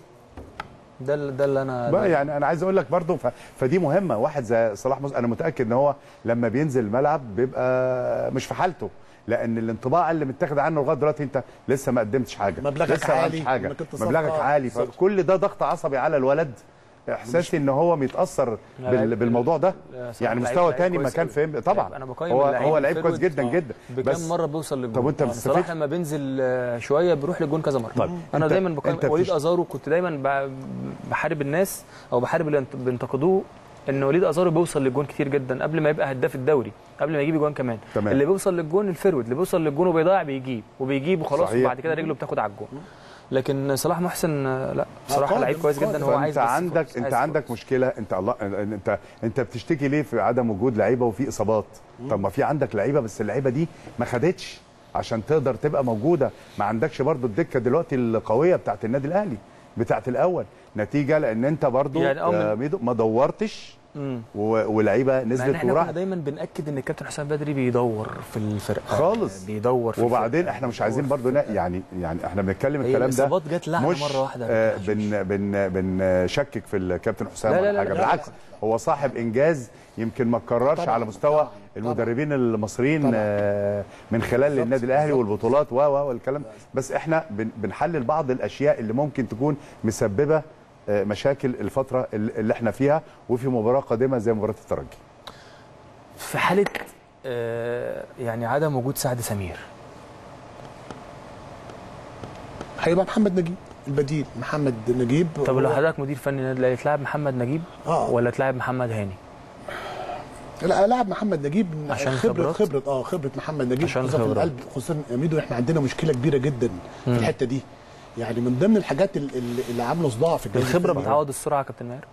S1: ده اللي- ده اللي انا
S3: بقى يعني انا عايز اقول لك برضو ف... فدي مهمه واحد زي صلاح مس... انا متاكد ان هو لما بينزل الملعب بيبقى مش في حالته لان الانطباع اللي متاخد عنه لغايه دلوقتي انت لسه ما قدمتش حاجه
S2: مبلغك
S3: لسه ما عملتش
S2: عالي،
S3: حاجه
S2: إنك أنت
S3: مبلغك
S2: صفقة.
S3: عالي
S2: بالظبط.
S3: فكل ده ضغط عصبي على الولد احساسي ان هو متاثر
S1: لا،
S3: بال...
S1: لعيب-
S3: بالموضوع ده
S1: لا، صراحة
S3: يعني
S1: لعيب-
S3: مستوى
S1: لعيب
S3: تاني
S1: كويس
S3: ما كان
S1: أوي.
S3: فهم طبعا
S1: انا بقيم
S3: هو
S1: اللعيب
S3: هو لعيب كويس
S1: الفيرود.
S3: جدا
S1: آه.
S3: جدا
S1: بكام مره بيوصل للجون
S3: طب وأنت
S1: آه،
S3: بتستفيد؟
S1: صلاح لما بينزل آه، شويه بيروح للجون كذا مره
S3: طيب،
S1: انا
S3: أنت-
S1: دايما بقيم
S3: أنت
S1: وليد
S3: بتش-
S1: ازارو كنت دايما ب- بحارب الناس او بحارب اللي ينت- بينتقدوه ان وليد ازارو بيوصل للجون كتير جدا قبل ما يبقى هداف الدوري قبل ما يجيب جوان كمان
S3: تمام.
S1: اللي بيوصل للجون الفيرود اللي بيوصل للجون وبيضيع بيجيب وبيجيب وخلاص
S3: صحيح.
S1: وبعد كده رجله بتاخد على الجون لكن صلاح محسن آه، لا بصراحه
S2: قادر،
S1: لعيب كويس جدا
S2: قادر.
S1: هو عايز
S3: فانت
S1: بس
S3: عندك
S1: فرص،
S3: انت
S1: عايز
S3: عندك
S1: فرص.
S3: مشكله انت الله انت انت بتشتكي ليه في عدم وجود لعيبه وفي اصابات طب ما في عندك لعيبه بس اللعيبه دي ما خدتش عشان تقدر تبقى موجوده ما عندكش برضو الدكه دلوقتي القويه بتاعت النادي الاهلي بتاعت الاول نتيجه لان انت برضو
S1: يعني أو من-
S3: آه، ميدو ما دورتش
S1: مم.
S3: و- ولعيبه
S1: مع ان
S3: نزلت
S1: احنا كنا
S3: وراحت
S1: دايما بناكد ان الكابتن حسام بدري بيدور في الفرقه
S3: خالص.
S1: بيدور في
S3: وبعدين
S1: الفرقة.
S3: احنا مش عايزين برضو نا- يعني يعني احنا بنتكلم
S1: هي
S3: الكلام ده
S1: الإصابات جت لعنة
S3: مش
S1: مرة واحدة.
S3: آه بن بن بنشكك في الكابتن حسام
S1: لا، لا،
S3: ولا
S1: لا،
S3: حاجه
S1: لا، لا،
S3: بالعكس هو صاحب انجاز يمكن ما اتكررش
S2: طبعاً،
S3: على مستوى
S2: طبعاً،
S3: المدربين المصريين
S2: طبعاً.
S3: آه من خلال
S2: بالظبط،
S3: النادي الاهلي
S2: بالظبط.
S3: والبطولات و و والكلام بس احنا بن- بنحلل بعض الاشياء اللي ممكن تكون مسببه آه، مشاكل الفتره اللي احنا فيها وفي مباراه قادمه زي مباراه الترجي
S1: في حاله آه يعني عدم وجود سعد سمير
S2: هيبقى محمد نجيب البديل محمد نجيب
S1: طب
S2: هو-
S1: لو حضرتك مدير فني النادي الاهلي تلعب محمد نجيب
S2: آه.
S1: ولا تلعب محمد هاني
S2: لا لاعب محمد نجيب
S1: عشان
S2: خبره
S1: خبرات؟
S2: خبره اه خبره محمد نجيب
S1: عشان
S2: خصوصا في
S1: خبرات.
S2: القلب خصوصا يا ميدو احنا عندنا مشكله كبيره جدا في الحته دي يعني من ضمن الحاجات ال- ال- اللي عامله صداع في الجهاز
S1: الخبره
S2: الفني.
S1: بتعوض السرعه يا كابتن ماهر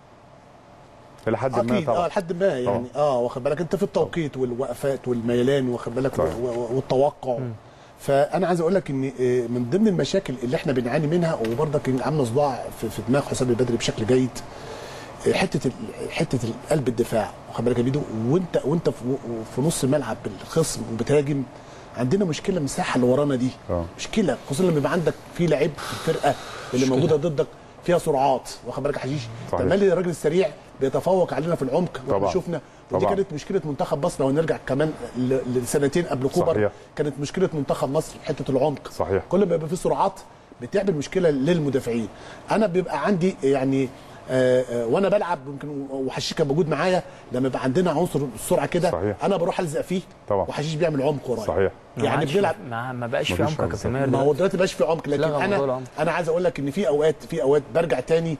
S3: الى حد ما
S2: اكيد اه
S3: طبعا
S2: لحد ما يعني اه واخد بالك انت في التوقيت والوقفات والميلان واخد بالك
S3: صحيح.
S2: و- و- والتوقع فانا عايز اقول لك ان آه، من ضمن المشاكل اللي احنا بنعاني منها وبرضك عامله صداع في, في دماغ حسام البدري بشكل جيد آه، حته ال- حته ال- قلب الدفاع واخد بالك يا بيدو وانت وانت في, في نص ملعب الخصم وبتهاجم عندنا مشكله مساحه اللي ورانا دي
S3: آه.
S2: مشكله خصوصا لما يبقى عندك في لعيب في الفرقه اللي موجوده ضدك فيها سرعات واخد بالك يا حشيش
S3: صحيح.
S2: تملي الراجل السريع بيتفوق علينا في العمق
S3: طبعاً.
S2: واحنا شفنا ودي
S3: طبعاً.
S2: كانت مشكله منتخب مصر لو نرجع كمان ل- لسنتين قبل كوبر
S3: صحيح.
S2: كانت مشكله منتخب مصر في حته العمق
S3: صحيح.
S2: كل ما يبقى في سرعات بتعمل مشكله للمدافعين انا بيبقى عندي يعني آه آه وانا بلعب يمكن وحشيش كان موجود معايا لما يبقى عندنا عنصر السرعه كده
S3: صحيح.
S2: انا بروح الزق فيه
S3: طبعا.
S2: وحشيش بيعمل عمق ورايا
S3: صحيح
S1: ما
S2: يعني
S1: عادش-
S2: بنلعب
S1: ما, ما بقاش في
S3: مفيش
S1: عمق يا
S3: عمق.
S1: كابتن ماهر
S2: ما هو
S1: دلوقتي.
S2: دلوقتي مبقاش في عمق لكن
S1: لغى موضوع
S2: انا
S1: العمق.
S2: انا عايز اقول لك ان في اوقات في اوقات برجع تاني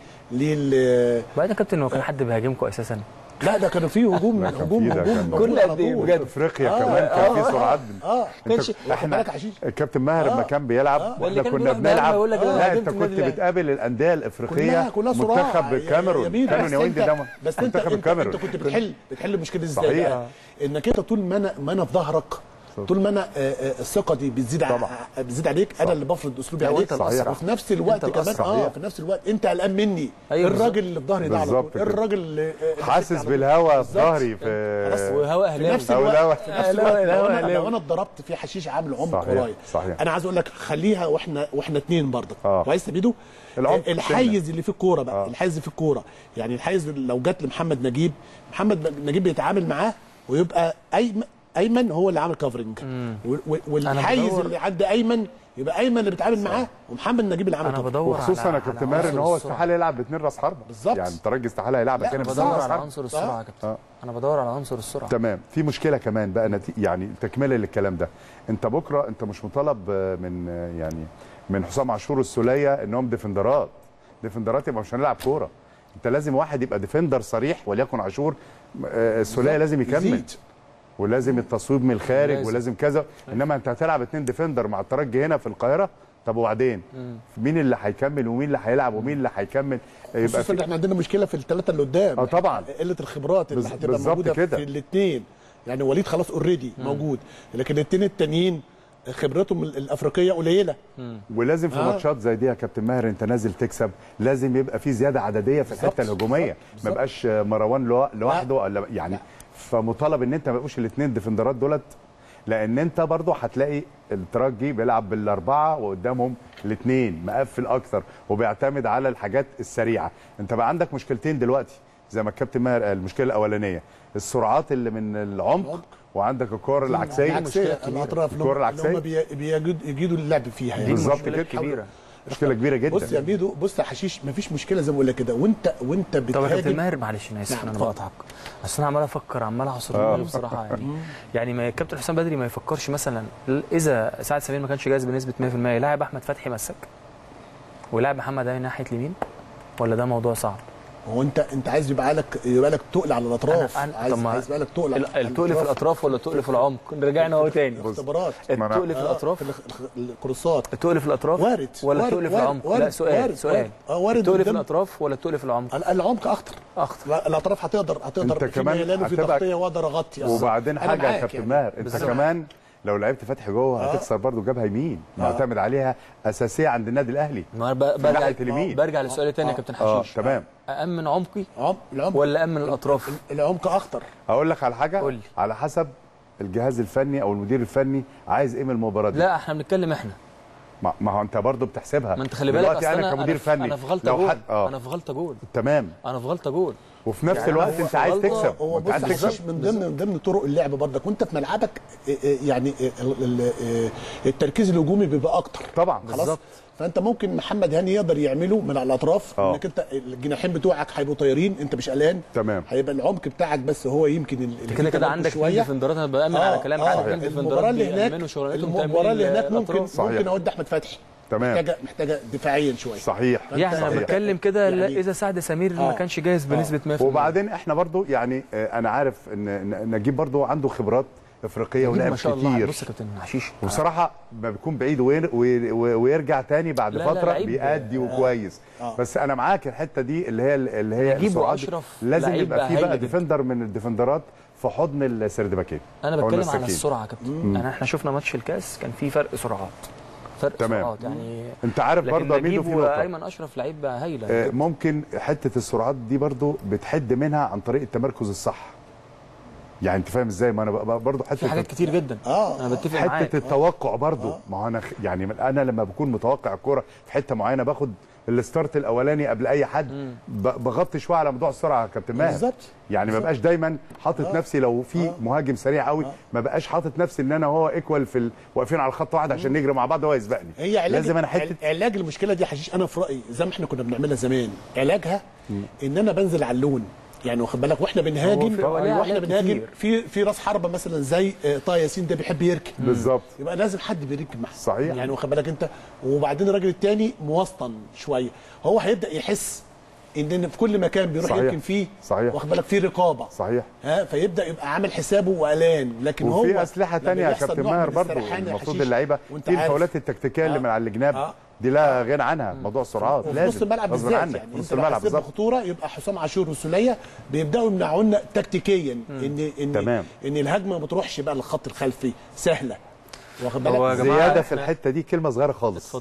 S2: لل
S1: بعدين يا كابتن هو كان حد بيهاجمكم اساسا
S2: لا ده كانوا في هجوم
S3: لا، كان
S2: هجوم
S3: في ده،
S2: هجوم
S3: كان
S2: هجوم
S1: كل
S2: على
S1: قد إيه
S2: طول.
S1: بجد؟
S3: افريقيا
S2: آه،
S3: كمان كان
S2: آه،
S3: في سرعات
S2: اه
S3: انت
S2: كانش واخد بالك يا حشيش
S3: الكابتن ماهر لما كان بيلعب
S1: واللي
S3: واحنا
S1: كان
S3: كنا
S1: بيروح بيلعب
S3: بنلعب
S1: يقول لك أنا
S3: لا
S1: هاجمت
S3: انت
S1: النادي
S3: كنت
S1: الأهلي.
S3: بتقابل الانديه الافريقيه
S2: كلها كلها صراع
S3: منتخب
S2: يا-
S3: الكاميرون
S2: يا بيدو،
S3: كانوا
S2: بس
S3: نيويندي
S2: انت-
S3: ده
S2: بس انت
S3: منتخب
S2: انت,
S3: الكاميرون
S2: انت كنت بتحل بتحل المشكله دي ازاي
S3: صحيح.
S2: بقى؟ انك انت طول ما انا ما انا في ظهرك طول ما انا آه، آه، الثقه دي بتزيد ع-
S3: طبعا.
S2: بتزيد عليك انا اللي بفرض اسلوبي
S1: لا،
S2: عليك
S1: وانت الأسرع.
S2: وفي نفس الوقت
S1: انت
S2: كمان
S1: الأسرع.
S2: اه
S3: صحيح.
S2: في نفس الوقت انت قلقان مني
S1: ايوه
S2: الراجل اللي في ظهري ده على
S3: بالظبط
S2: طول
S3: كده.
S2: الراجل اللي اللي
S3: حاسس
S2: مسكني على طول.
S3: بالهوا في
S2: بالظبط.
S3: ظهري
S2: خلاص،
S3: في
S1: وهواء
S2: في
S1: اهلاوي
S2: نفس
S3: أو
S2: الوقت
S3: الهوا.
S2: في نفس
S1: أهلاوي،
S2: الوقت لو
S1: أهلاوي،
S2: انا,
S1: أهلاوي.
S2: لو انا اتضربت في حشيش عامل عمق
S3: صحيح،
S2: ورايا
S3: صحيح.
S2: انا عايز اقول لك خليها واحنا واحنا اتنين برضك
S3: آه.
S2: كويس يا بيدو
S3: العمق
S2: الحيز اللي في الكوره بقى
S3: آه.
S2: الحيز اللي في الكوره يعني الحيز لو جت لمحمد نجيب محمد نجيب بيتعامل معاه ويبقى ايمن ايمن هو اللي عامل كفرنج و- و- والحيز
S1: بدور-
S2: اللي عند ايمن يبقى ايمن اللي بيتعامل معاه ومحمد نجيب اللي عامل
S1: انا
S2: كفرنج
S1: بدور
S3: وخصوصا
S1: على-
S3: يا
S1: على
S3: كابتن ماهر ان
S1: عنصر
S3: هو
S1: السرعة.
S3: استحاله يلعب باثنين راس حربه
S2: بالظبط.
S3: يعني الترجي استحاله يلعب
S2: لا،
S3: كده
S1: انا
S3: باثنين
S1: بدور
S3: راس
S1: على
S3: حربه
S1: عنصر السرعه يا كابتن
S3: آه.
S1: انا بدور على عنصر السرعه
S3: تمام في مشكله كمان بقى نتي... يعني تكمله للكلام ده انت بكره انت مش مطالب آه، من آه، يعني من حسام عاشور والسوليه انهم ديفندرات ديفندرات يبقى مش هنلعب كوره انت لازم واحد يبقى ديفندر صريح وليكن عاشور آه، السوليه لازم يكمل
S2: يزيد.
S3: ولازم التصويب من الخارج
S1: لازم.
S3: ولازم كذا انما انت هتلعب اتنين ديفندر مع الترجي هنا في القاهره طب وبعدين مين اللي هيكمل ومين اللي هيلعب ومين اللي هيكمل يبقى
S2: خصوصا ان
S3: في
S2: احنا عندنا مشكله في الثلاثه اللي قدام
S3: اه طبعا.
S2: قله الخبرات اللي
S3: بز-
S2: هتبقى
S3: بالظبط
S2: موجوده
S3: كده.
S2: في الاثنين يعني وليد خلاص اوريدي موجود لكن الاثنين التانيين خبرتهم ال- الافريقيه قليله
S3: ولازم في
S2: آه.
S3: ماتشات زي دي يا كابتن ماهر انت نازل تكسب لازم يبقى في زياده عدديه في الحته
S2: بالظبط.
S3: الهجوميه ما
S2: بالظبط.
S3: يبقاش مروان لو- لوحده ولا يعني فمطالب ان انت ما يبقوش الاثنين ديفندرات دولت لان انت برضو هتلاقي الترجي بيلعب بالاربعه وقدامهم الاثنين مقفل اكتر وبيعتمد على الحاجات السريعه انت بقى عندك مشكلتين دلوقتي زي ما الكابتن ماهر قال المشكله الاولانيه السرعات اللي من العمق وعندك الكور العكسيه
S2: العكسيه الاطراف اللي هم-
S3: الكره
S2: اللي هم
S3: العكسيه
S2: بي- بيجد- يجيدوا اللعب فيها
S1: دي
S2: يعني
S3: بالظبط
S1: المشكلة
S3: كده.
S1: الكبيره
S3: مشكله كبيره جدا
S2: بص يا ميدو بص يا حشيش مفيش مشكله زي ما بقول لك كده وانت وانت
S1: طب يا كابتن
S2: بتهاجم
S1: ماهر معلش انا اسف
S2: نعم،
S1: انا
S2: اتفضل.
S1: بقطعك اصل انا عمال افكر عمال اعصر دماغي بصراحه يعني يعني ما الكابتن حسام بدري ما يفكرش مثلا اذا سعد سمير ما كانش جاهز بنسبه 100% يلاعب احمد فتحي مسك ويلاعب محمد علي ناحيه اليمين ولا ده موضوع صعب
S2: هو انت انت عايز يبقى لك يبقى لك تقل على الاطراف
S1: أنا- أنا-
S2: عايز
S1: طب ما-
S2: عايز يبقى لك تقل على
S1: ال- التقل في الاطراف ولا التقل في العمق رجعنا اهو تاني
S2: اختبارات
S1: التقل في
S2: آه،
S1: الاطراف
S2: في الخ- الخ- الكورسات
S1: التقل في الاطراف
S2: وارد
S1: ولا
S2: وارد،
S1: التقل في
S2: وارد،
S1: العمق لا
S2: وارد،
S1: سؤال
S2: وارد،
S1: سؤال
S2: وارد. آه، وارد
S1: التقل في
S2: قدام-
S1: الاطراف ولا التقل في العمق
S2: ال- العمق اخطر
S1: اخطر
S2: لا، الاطراف هتقدر هتقدر
S3: انت
S2: في
S3: كمان
S2: ميلان وفي
S3: هتبقى-
S2: تغطيه واقدر اغطي أصلاً.
S3: وبعدين
S2: أنا
S3: حاجه يا
S2: معاك
S3: كابتن
S2: يعني.
S3: ماهر انت
S1: بالظبط.
S3: كمان لو لعبت فتحي جوه
S2: آه.
S3: هتخسر برضه جبهه يمين معتمد عليها اساسيه عند النادي الاهلي
S1: ما أنا ب- برجع
S3: ناحية اليمين.
S1: برجع للسؤال الثاني يا
S2: آه.
S1: كابتن
S3: اه
S1: حشيش
S3: تمام
S1: أأمن عمقي
S2: عم- العمق
S1: ولا أأمن الأطراف؟
S2: العمق اخطر
S3: اقول لك على حاجه
S1: قول لي.
S3: على حسب الجهاز الفني او المدير الفني عايز ايه من المباراه دي
S1: لا احنا بنتكلم احنا
S3: ما ما هو انت برضه بتحسبها
S1: ما انت خلي بالك
S3: دلوقتي
S1: اصل
S3: انا كمدير
S1: في-
S3: فني
S1: انا في غلطه
S3: لو
S1: جول
S3: حد اه
S1: انا في غلطه جول
S3: تمام
S1: انا في غلطه جول
S3: وفي نفس
S1: يعني
S3: الوقت
S1: هو
S3: انت عايز
S1: غلطة-
S3: تكسب
S2: هو
S3: انت
S2: بص
S3: عايز
S2: حشيش
S3: تكسب
S2: من ضمن من ضمن طرق اللعب برضك وانت في ملعبك آه، آه، يعني آه، ال- ال- آه، التركيز الهجومي بيبقى اكتر
S3: طبعا
S2: خلاص
S1: بالظبط.
S2: فانت ممكن محمد هاني يقدر يعمله من على الاطراف
S3: اه.
S2: انك انت الجناحين بتوعك هيبقوا طايرين انت مش قلقان
S3: تمام.
S2: هيبقى العمق بتاعك بس هو يمكن ال- اللي
S1: كده
S2: فيه
S1: كده
S2: تمركز
S1: عندك
S2: شويه
S1: اتنين ديفندرات انا بامن
S2: آه،
S1: على كلامك
S2: آه.
S1: عندك اتنين
S2: المباراه
S1: ديفندرات
S2: اللي هناك
S1: بيأمنوا شغلانتهم
S2: المباراه
S1: تأمين
S2: اللي هناك ممكن
S1: الأطراف.
S3: صحيح.
S2: ممكن اودي احمد فتحي
S3: تمام.
S2: محتاجه محتاجه دفاعيا شويه
S3: صحيح
S1: يعني انا
S3: صحيح.
S1: بتكلم كده لا
S2: يعني-
S1: اذا سعد سمير ما
S2: آه.
S1: كانش جاهز بنسبه 100%
S3: وبعدين احنا برضو يعني آه، انا عارف ان إن نجيب برضو عنده خبرات افريقيه ولعب
S1: ما شاء الله
S3: كتير
S1: بص يا كابتن حشيش
S3: وبصراحه ما بيكون بعيد وير وي- وي- ويرجع تاني بعد
S1: لا، لا،
S3: فتره
S1: لعيب.
S3: بيأدي وكويس
S2: آه.
S3: بس انا معاك الحته دي اللي هي اللي هي
S1: نجيب
S3: السرعات دي.
S1: وأشرف
S3: لازم
S1: لعيب
S3: يبقى في
S1: هايل
S3: بقى
S1: جدا.
S3: ديفندر من الديفندرات في حضن السردباكين
S1: انا
S3: أو
S1: بتكلم على
S3: المساكين.
S1: السرعه يا كابتن يعني احنا شفنا ماتش الكاس كان في فرق سرعات فرق
S3: تمام.
S1: سرعات يعني
S3: انت عارف
S1: لكن
S3: برضه يا ميدو
S1: نجيب
S3: في نقطه
S1: وايمن اشرف لعيب هايله
S3: آه، ممكن حته السرعات دي برضو بتحد منها عن طريق التمركز الصح يعني انت فاهم ازاي ما انا بقى برضو حته
S1: في حاجات كتير جدا
S2: آه.
S1: انا بتفق معاك
S3: حته التوقع برضو ما هو انا خ- يعني انا لما بكون متوقع الكوره في حته معينه باخد الستارت الاولاني قبل اي حد ب- بغطي شويه على موضوع السرعه يا كابتن ماهر
S2: بالظبط.
S3: يعني ما بقاش دايما حاطط نفسي لو في مهاجم سريع قوي ما بقاش حاطط نفسي ان انا وهو ايكوال في ال... واقفين على خط واحد عشان نجري مع بعض وهو يسبقني
S2: هي علاج
S3: لازم انا حته
S2: عل- علاج المشكله دي يا حشيش انا في رايي زي ما احنا كنا بنعملها زمان علاجها ان انا بنزل على اللون يعني واخد بالك واحنا بنهاجم
S1: في- هو ليها
S2: واحنا
S1: علاج
S2: بنهاجم
S1: كتير.
S2: في في راس حربه مثلا زي آه، طه ياسين ده بيحب يركن
S3: بالظبط
S2: يبقى لازم حد بيركن معاه
S3: صحيح.
S2: يعني واخد بالك انت وبعدين الراجل الثاني موسطن شويه هو هيبدا يحس ان في كل مكان بيروح
S3: صحيح.
S2: يركن فيه
S3: صحيح.
S2: واخد بالك فيه رقابه
S3: صحيح
S2: ها فيبدا يبقى عامل حسابه وقلان لكن هو
S3: وفي اسلحه
S2: لما
S3: تانية يا
S2: بيحصل
S3: كابتن
S2: نوع
S3: ماهر
S2: من
S3: برضو
S2: السرحان يا
S3: المفروض
S2: حشيش
S3: اللعيبه
S2: وانت
S3: في
S2: عارف.
S3: الفاولات التكتيكيه اللي
S2: آه.
S3: من على الجناب
S2: آه.
S3: دي لا غنى عنها موضوع السرعات
S2: وفي
S3: لازم
S2: نص الملعب
S3: غصب
S2: بالذات
S3: عنك
S2: يعني
S3: في نص
S2: انت لو
S3: الملعب
S2: حسيت
S3: بالظبط
S2: بخطوره يبقى حسام عاشور والسوليه بيبداوا يمنعوا لنا تكتيكيا ان ان
S3: تمام.
S2: ان الهجمه ما بتروحش بقى للخط الخلفي سهله واخد
S1: هو يا
S2: بالك
S1: جماعة
S3: زياده في
S1: احنا-
S3: الحته دي كلمه صغيره خالص
S1: اتفضل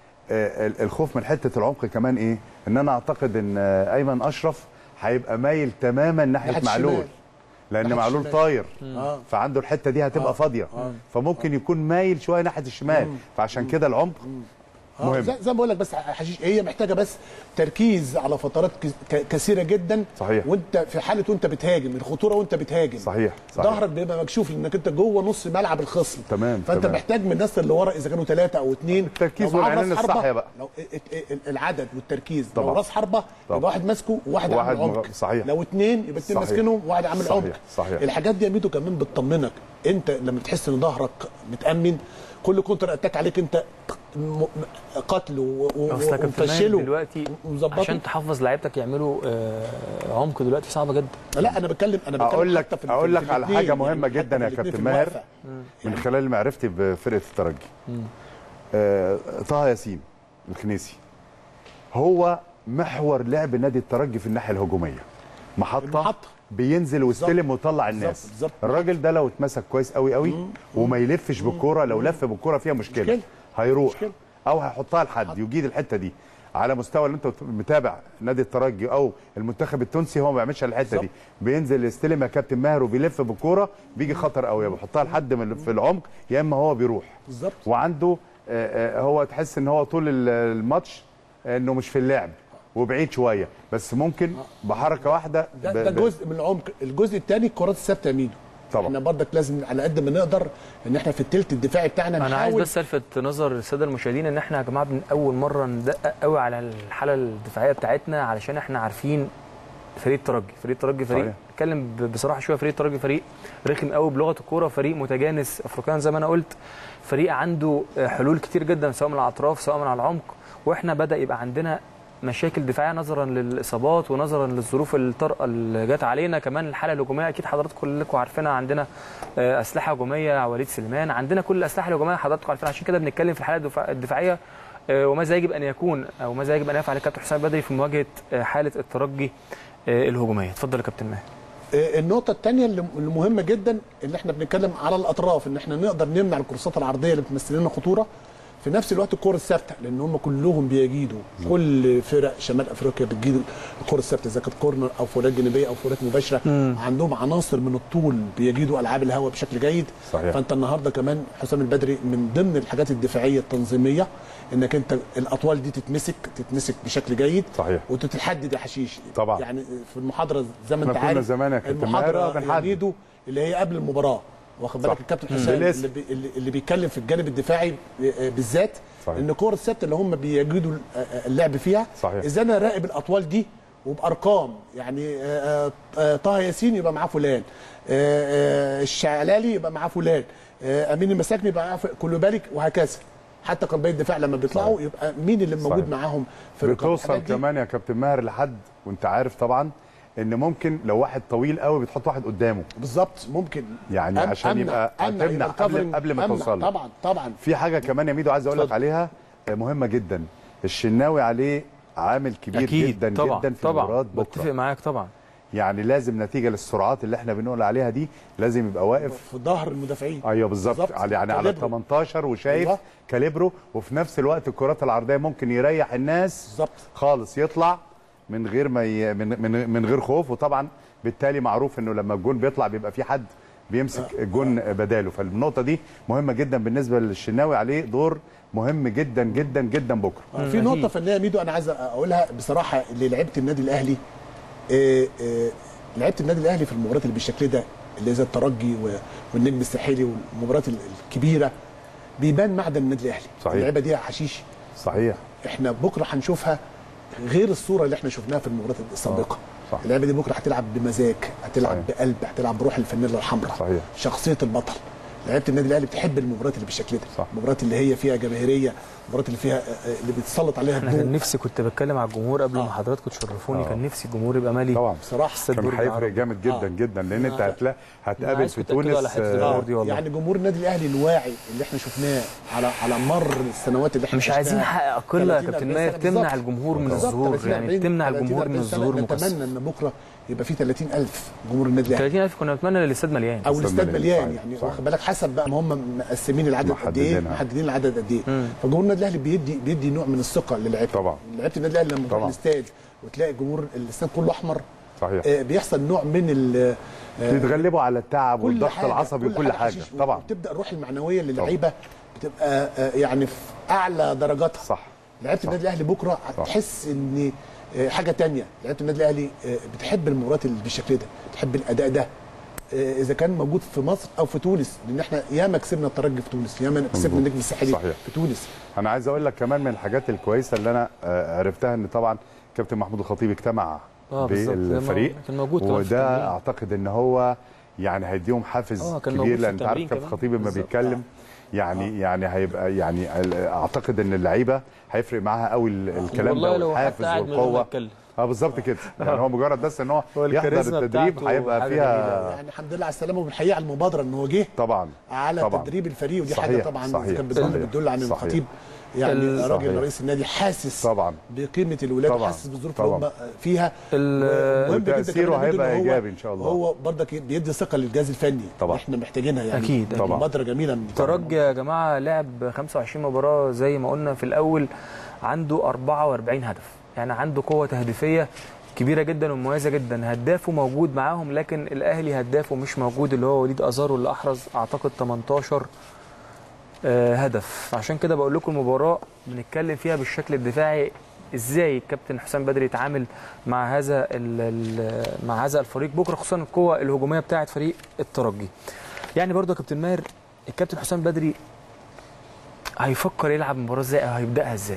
S3: آه، ال- الخوف من حته العمق كمان ايه ان انا اعتقد ان آه، ايمن اشرف هيبقى مايل تماما ناحيه
S2: ناحية
S3: معلول
S2: الشمال.
S3: لان
S2: ناحية
S3: معلول
S2: الشمال.
S3: طاير
S2: اه
S3: فعنده الحته دي هتبقى
S2: آه.
S3: فاضيه فممكن يكون مايل شويه ناحيه الشمال فعشان كده العمق
S2: آه،
S3: مهم.
S2: زي, زي ما بقول لك بس حشيش هي محتاجه بس تركيز على فترات كس- ك- كثيره جدا
S3: صحيح.
S2: وانت في حاله وانت بتهاجم الخطوره وانت بتهاجم
S3: صحيح صحيح
S2: ظهرك بيبقى مكشوف لانك انت جوه نص ملعب الخصم
S3: تمام،
S2: فانت
S3: تمام.
S2: محتاج من الناس اللي ورا اذا كانوا ثلاثه او اثنين
S3: التركيز
S2: لو معاهم
S3: والعنان
S2: راس حربة،
S3: الصح بقى.
S2: لو ال- ال- العدد والتركيز
S3: طبعا.
S2: لو راس حربه
S3: طبعا.
S2: يبقى واحد ماسكه وواحد
S3: واحد
S2: عامل عمق
S3: مغ- صحيح.
S2: لو اثنين يبقى اثنين
S3: صحيح.
S2: ماسكينهم وواحد عامل
S3: صحيح.
S2: عمق
S3: صحيح.
S2: الحاجات دي يا ميدو كمان بتطمنك انت لما تحس ان ظهرك متامن كل كونتر اتاك عليك انت م- م- قتله و- و-
S1: اصل يا كابتن ماهر
S2: ومفشله
S1: دلوقتي
S2: ومظبطه
S1: عشان تحفظ لعيبتك يعملوا آه، عمق دلوقتي صعبه جدا
S2: لا انا بتكلم انا بتكلم
S3: اقول لك
S2: حتى في ال-
S3: اقول
S2: في
S3: لك على
S2: الاتنين،
S3: حاجه مهمه
S2: يعني حتى
S3: جدا
S2: في
S3: يا
S2: الاتنين
S3: كابتن
S2: في
S3: ماهر
S2: الموقفة.
S3: من خلال معرفتي بفرقه الترجي آه، طه ياسين الخنيسي هو محور لعب نادي الترجي في الناحيه الهجوميه محطه,
S2: المحطة.
S3: بينزل ويستلم ويطلع الناس
S2: بالظبط.
S3: الراجل ده لو اتمسك كويس قوي قوي وما يلفش بالكوره لو لف بالكوره فيها مشكله,
S2: مشكلة.
S3: هيروح
S2: مشكلة.
S3: او هيحطها لحد يجيد الحته دي على مستوى اللي انت متابع نادي الترجي او المنتخب التونسي هو ما بيعملش الحته دي
S2: بالظبط.
S3: بينزل يستلم يا كابتن ماهر وبيلف بالكوره بيجي خطر قوي يا بيحطها لحد من في العمق يا اما هو بيروح
S2: بالظبط
S3: وعنده آه، آه، هو تحس ان هو طول ال- الماتش آه، انه مش في اللعب وبعيد شويه بس ممكن بحركه واحده
S2: ده,
S3: ب-
S2: ده
S3: ب-
S2: جزء من العمق الجزء الثاني الكرات الثابته يا ميدو
S3: طبعا.
S2: احنا برضك لازم على قد ما نقدر ان احنا في الثلث الدفاعي بتاعنا
S1: انا عايز
S2: نحاول
S1: بس الفت نظر الساده المشاهدين ان احنا يا جماعه من اول مره ندقق قوي على الحاله الدفاعيه بتاعتنا علشان احنا عارفين فريق الترجي فريق الترجي فريق
S3: صحيح.
S1: اتكلم ب- بصراحه شويه فريق الترجي فريق رخم قوي بلغه الكوره فريق متجانس افريقيا زي ما انا قلت فريق عنده آه، حلول كتير جدا سواء من الاطراف سواء من على العمق واحنا بدا يبقى عندنا مشاكل دفاعيه نظرا للاصابات ونظرا للظروف الطارئه اللي جت علينا كمان الحاله الهجوميه اكيد حضراتكم كلكم عارفينها عندنا آه، اسلحه هجوميه وليد سليمان عندنا كل الاسلحه الهجوميه حضراتكم عارفين عشان كده بنتكلم في الحاله الدفاع- الدفاعيه آه، وماذا يجب ان يكون او ماذا يجب ان يفعل الكابتن حسام بدري في مواجهه آه، حاله الترجي آه، الهجوميه اتفضل يا كابتن ماهر
S2: آه، النقطة الثانية اللي اللي مهمة جدا ان احنا بنتكلم على الاطراف ان احنا نقدر نمنع الكورسات العرضية اللي بتمثل لنا خطورة في نفس الوقت الكرة الثابتة لان هم كلهم بيجيدوا كل فرق شمال افريقيا بتجيد الكرة الثابتة اذا كانت كورنر او فولات جانبية او فولات مباشرة عندهم عناصر من الطول بيجيدوا العاب الهواء بشكل جيد
S3: صحيح.
S2: فانت النهارده كمان حسام البدري من ضمن الحاجات الدفاعية التنظيمية انك انت الاطوال دي تتمسك تتمسك بشكل جيد
S3: صحيح.
S2: وتتحدد يا حشيش
S3: طبعا.
S2: يعني في المحاضره زي ما
S3: احنا
S2: انت
S3: كنا
S2: عارف
S3: زمان يا كابتن ماهر
S2: المحاضره
S3: بنحدد.
S2: يا ميدو اللي هي قبل المباراه واخد بالك
S3: صح.
S2: الكابتن
S3: مم.
S2: حسام
S3: بالاسم.
S2: اللي, بي اللي- اللي بيتكلم في الجانب الدفاعي آه، بالذات
S3: صحيح.
S2: ان كور الثابته اللي هم بيجيدوا آه، آه، اللعب فيها
S3: صحيح.
S2: اذا انا راقب الاطوال دي وبارقام يعني آه، آه، آه، طه ياسين يبقى معاه فلان آه، آه، الشعلالي يبقى معاه فلان آه، امين المساكني يبقى معاه ف- كل بالك وهكذا حتى قلبي الدفاع لما بيطلعوا يبقى مين اللي موجود
S3: صحيح.
S2: معاهم في الرقم؟
S3: بتوصل
S2: الحاجات دي
S3: كمان يا كابتن ماهر لحد وانت عارف طبعا ان ممكن لو واحد طويل قوي بتحط واحد قدامه
S2: بالظبط ممكن
S3: يعني
S2: أم-
S3: عشان يبقى
S2: أمنع
S3: هتمنع
S2: يبقى
S3: قبل-
S2: الكفرنج
S3: قبل ما
S2: أمنع.
S3: توصل له.
S2: طبعا طبعا
S3: في حاجه كمان يا ميدو عايز اقول لك
S2: اتفضل.
S3: عليها آه، مهمه جدا الشناوي عليه عامل كبير
S1: اكيد
S3: جدا
S1: طبعا
S3: جدا في
S1: طبعا
S3: مباراه
S1: بتفق
S3: بكره
S1: معاك طبعا
S3: يعني لازم نتيجه للسرعات اللي احنا بنقول عليها دي لازم يبقى واقف
S2: في ظهر المدافعين
S3: ايوه بالظبط
S2: بالظبط.
S3: على يعني على
S2: كاليبرو.
S3: 18 وشايف
S2: أيوة.
S3: كاليبرو وفي نفس الوقت الكرات العرضيه ممكن يريح الناس
S2: بالظبط
S3: خالص يطلع من غير ما ي... من من من غير خوف وطبعا بالتالي معروف انه لما الجون بيطلع بيبقى في حد بيمسك الجون بداله فالنقطه دي مهمه جدا بالنسبه للشناوي عليه دور مهم جدا جدا جدا بكره
S2: آه، في نقطه فنيه ميدو انا عايز اقولها بصراحه للعيبه النادي الاهلي آه، آه، لعيبه النادي الاهلي في المباريات اللي بالشكل ده اللي زي الترجي و- والنجم الساحلي والمباريات ال- الكبيره بيبان معدن النادي الاهلي
S3: صحيح.
S2: اللعيبه دي يا حشيش
S3: صحيح
S2: احنا بكره هنشوفها غير الصوره اللي احنا شفناها في المباريات السابقه
S3: صح.
S2: اللعيبه دي بكره هتلعب بمزاج هتلعب
S3: صحيح.
S2: بقلب هتلعب بروح الفانيلا الحمراء
S3: صحيح.
S2: شخصيه البطل لعيبه النادي الاهلي بتحب المباريات اللي بالشكل ده
S3: صح.
S2: المباريات اللي هي فيها جماهيريه المباريات اللي فيها آه، آه، اللي بيتسلط عليها
S1: انا كان
S2: الضوء
S1: نفسي كنت بتكلم على الجمهور قبل ما حضراتكم تشرفوني
S3: آه.
S1: كان نفسي الجمهور يبقى مالي
S3: طبعا
S2: بصراحه
S1: استاد
S3: كان
S1: برج
S3: هيفرق
S1: العرب.
S3: جامد جدا
S2: آه.
S3: جدا لان انت
S2: آه.
S3: هتلاقي هتقابل
S1: عايز
S3: في
S1: كنت أكدوا على
S3: تونس
S1: حتة
S3: آه،
S1: الجمهور دي والله.
S2: يعني جمهور النادي الاهلي الواعي اللي احنا شفناه على على مر السنوات اللي احنا
S1: مش عايزين
S2: عشناها.
S1: حق قله يا
S2: 30
S1: كابتن
S2: 40
S1: ماهر
S2: سنة
S1: تمنع
S2: بالظبط.
S1: الجمهور من
S2: بالظبط،
S1: الظهور
S2: 30
S1: يعني
S2: 40
S1: تمنع
S2: 30
S1: الجمهور من
S2: 40 سنة.
S1: الظهور مكثف
S2: نتمنى ان بكره يبقى في 30000 جمهور النادي الاهلي
S1: 30000 كنا نتمنى الاستاد مليان
S2: او
S3: استاد
S2: الاستاد
S3: مليان،
S2: مليان
S3: صحيح،
S2: يعني
S3: صحيح.
S2: واخد بالك حسب بقى ما هم مقسمين العدد قد ايه
S3: محددينها.
S2: محددين العدد قد ايه فجمهور النادي الاهلي بيدي بيدي نوع من الثقه للعيبه
S3: طبعا.
S2: لعيبه النادي الاهلي لما تروح
S3: طبعا.
S2: الاستاد وتلاقي جمهور الاستاد كله احمر
S3: صحيح
S2: آه، بيحصل نوع من ال آه،
S3: بيتغلبوا على التعب
S2: كل
S3: والضغط
S2: حاجة
S3: العصبي وكل حاجه
S2: حشيش.
S3: طبعا
S2: وبتبدا الروح المعنويه للعيبه بتبقى آه، يعني في اعلى درجاتها
S3: صح
S2: لعيبه النادي الاهلي بكره هتحس ان آه، حاجه تانية لعيبه النادي الاهلي آه، بتحب المباريات اللي بالشكل ده بتحب الاداء ده آه، اذا كان موجود في مصر او في تونس لان احنا ياما كسبنا الترجي في تونس ياما كسبنا
S3: مظبوط.
S2: النجم الساحلي
S3: صحيح.
S2: في تونس
S3: انا عايز اقول لك كمان من الحاجات الكويسه اللي انا آه، عرفتها ان طبعا كابتن محمود الخطيب اجتمع
S1: اه بالظبط
S3: بالفريق
S1: كان موجود كمان في
S3: وده
S1: التمرين.
S3: اعتقد ان هو يعني هيديهم حافز
S1: آه، كان موجود
S3: كبير
S1: في
S3: لان انت عارف
S1: التمرين
S3: كابتن
S1: كمان.
S3: الخطيب لما
S1: بالظبط.
S3: بيتكلم يعني يعني هيبقى يعني ال- اعتقد ان اللعيبه هيفرق معاها قوي ال- الكلام
S1: والله
S3: ده
S1: لو
S3: والحافز
S1: حتى قاعد من غير ما
S3: والقوه
S1: يتكلم.
S3: اه بالظبط كده يعني هو مجرد بس ان هو
S1: هو
S3: يحضر
S1: الكاريزما
S3: التدريب
S1: بتاعته
S3: هيبقى
S1: حاجة
S3: فيها
S2: يعني الحمد لله على السلامه وبنحييه على المبادره ان هو جه
S3: طبعا
S2: على
S3: طبعا.
S2: تدريب الفريق ودي
S3: صحيح،
S2: حاجه طبعا
S3: صحيح،
S2: كانت بتدل,
S3: صحيح،
S2: بتدل عن
S3: صحيح.
S2: الخطيب يعني
S1: ال-
S2: راجل
S3: صحيح.
S2: رئيس النادي حاسس
S3: طبعا
S2: بقيمه الولاد
S3: طبعا،
S2: حاسس بالظروف اللي
S3: طبعا.
S2: هم فيها
S1: ال-
S2: ومهم جدا
S3: وتأثيره
S2: كمان يا ميدو
S3: هيبقى
S2: إن هو-
S3: إيجابي إن شاء الله.
S2: هو برضك بيدي ثقه للجهاز الفني
S3: طبعا.
S2: احنا محتاجينها يعني
S1: أكيد،
S3: طبعا.
S2: مبادره جميله من
S1: الترجي يا جماعه لعب 25 مباراه زي ما قلنا في الاول عنده 44 هدف يعني عنده قوه تهديفيه كبيره جدا ومميزه جدا هدافه موجود معاهم لكن الاهلي هدافه مش موجود اللي هو وليد ازارو اللي احرز اعتقد 18 آه، هدف عشان كده بقول لكم المباراه بنتكلم فيها بالشكل الدفاعي ازاي الكابتن حسام بدري يتعامل مع هذا ال- ال- مع هذا الفريق بكره خصوصا القوه الهجوميه بتاعه فريق الترجي يعني برضه يا كابتن ماهر الكابتن حسام بدري هيفكر يلعب المباراه ازاي او هيبداها ازاي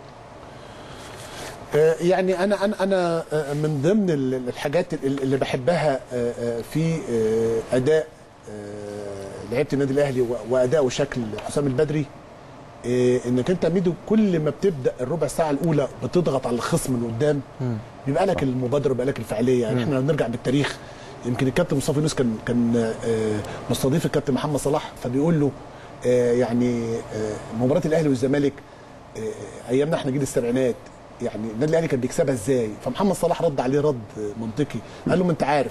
S2: آه، يعني انا انا انا آه، من ضمن ال- الحاجات ال- اللي بحبها آه، آه، في آه، اداء آه، لعيبه النادي الاهلي و- واداء وشكل حسام البدري آه، انك انت ميدو كل ما بتبدا الربع ساعه الاولى بتضغط على الخصم من قدام بيبقى لك المبادره بيبقى لك الفعاليه يعني احنا لو نرجع بالتاريخ يمكن الكابتن مصطفى يونس كان كان آه، مستضيف الكابتن محمد صلاح فبيقول له آه، يعني آه، مباراه الاهلي والزمالك آه، ايامنا احنا جيل السبعينات يعني النادي الاهلي كان بيكسبها ازاي فمحمد صلاح رد عليه رد منطقي قال له ما انت عارف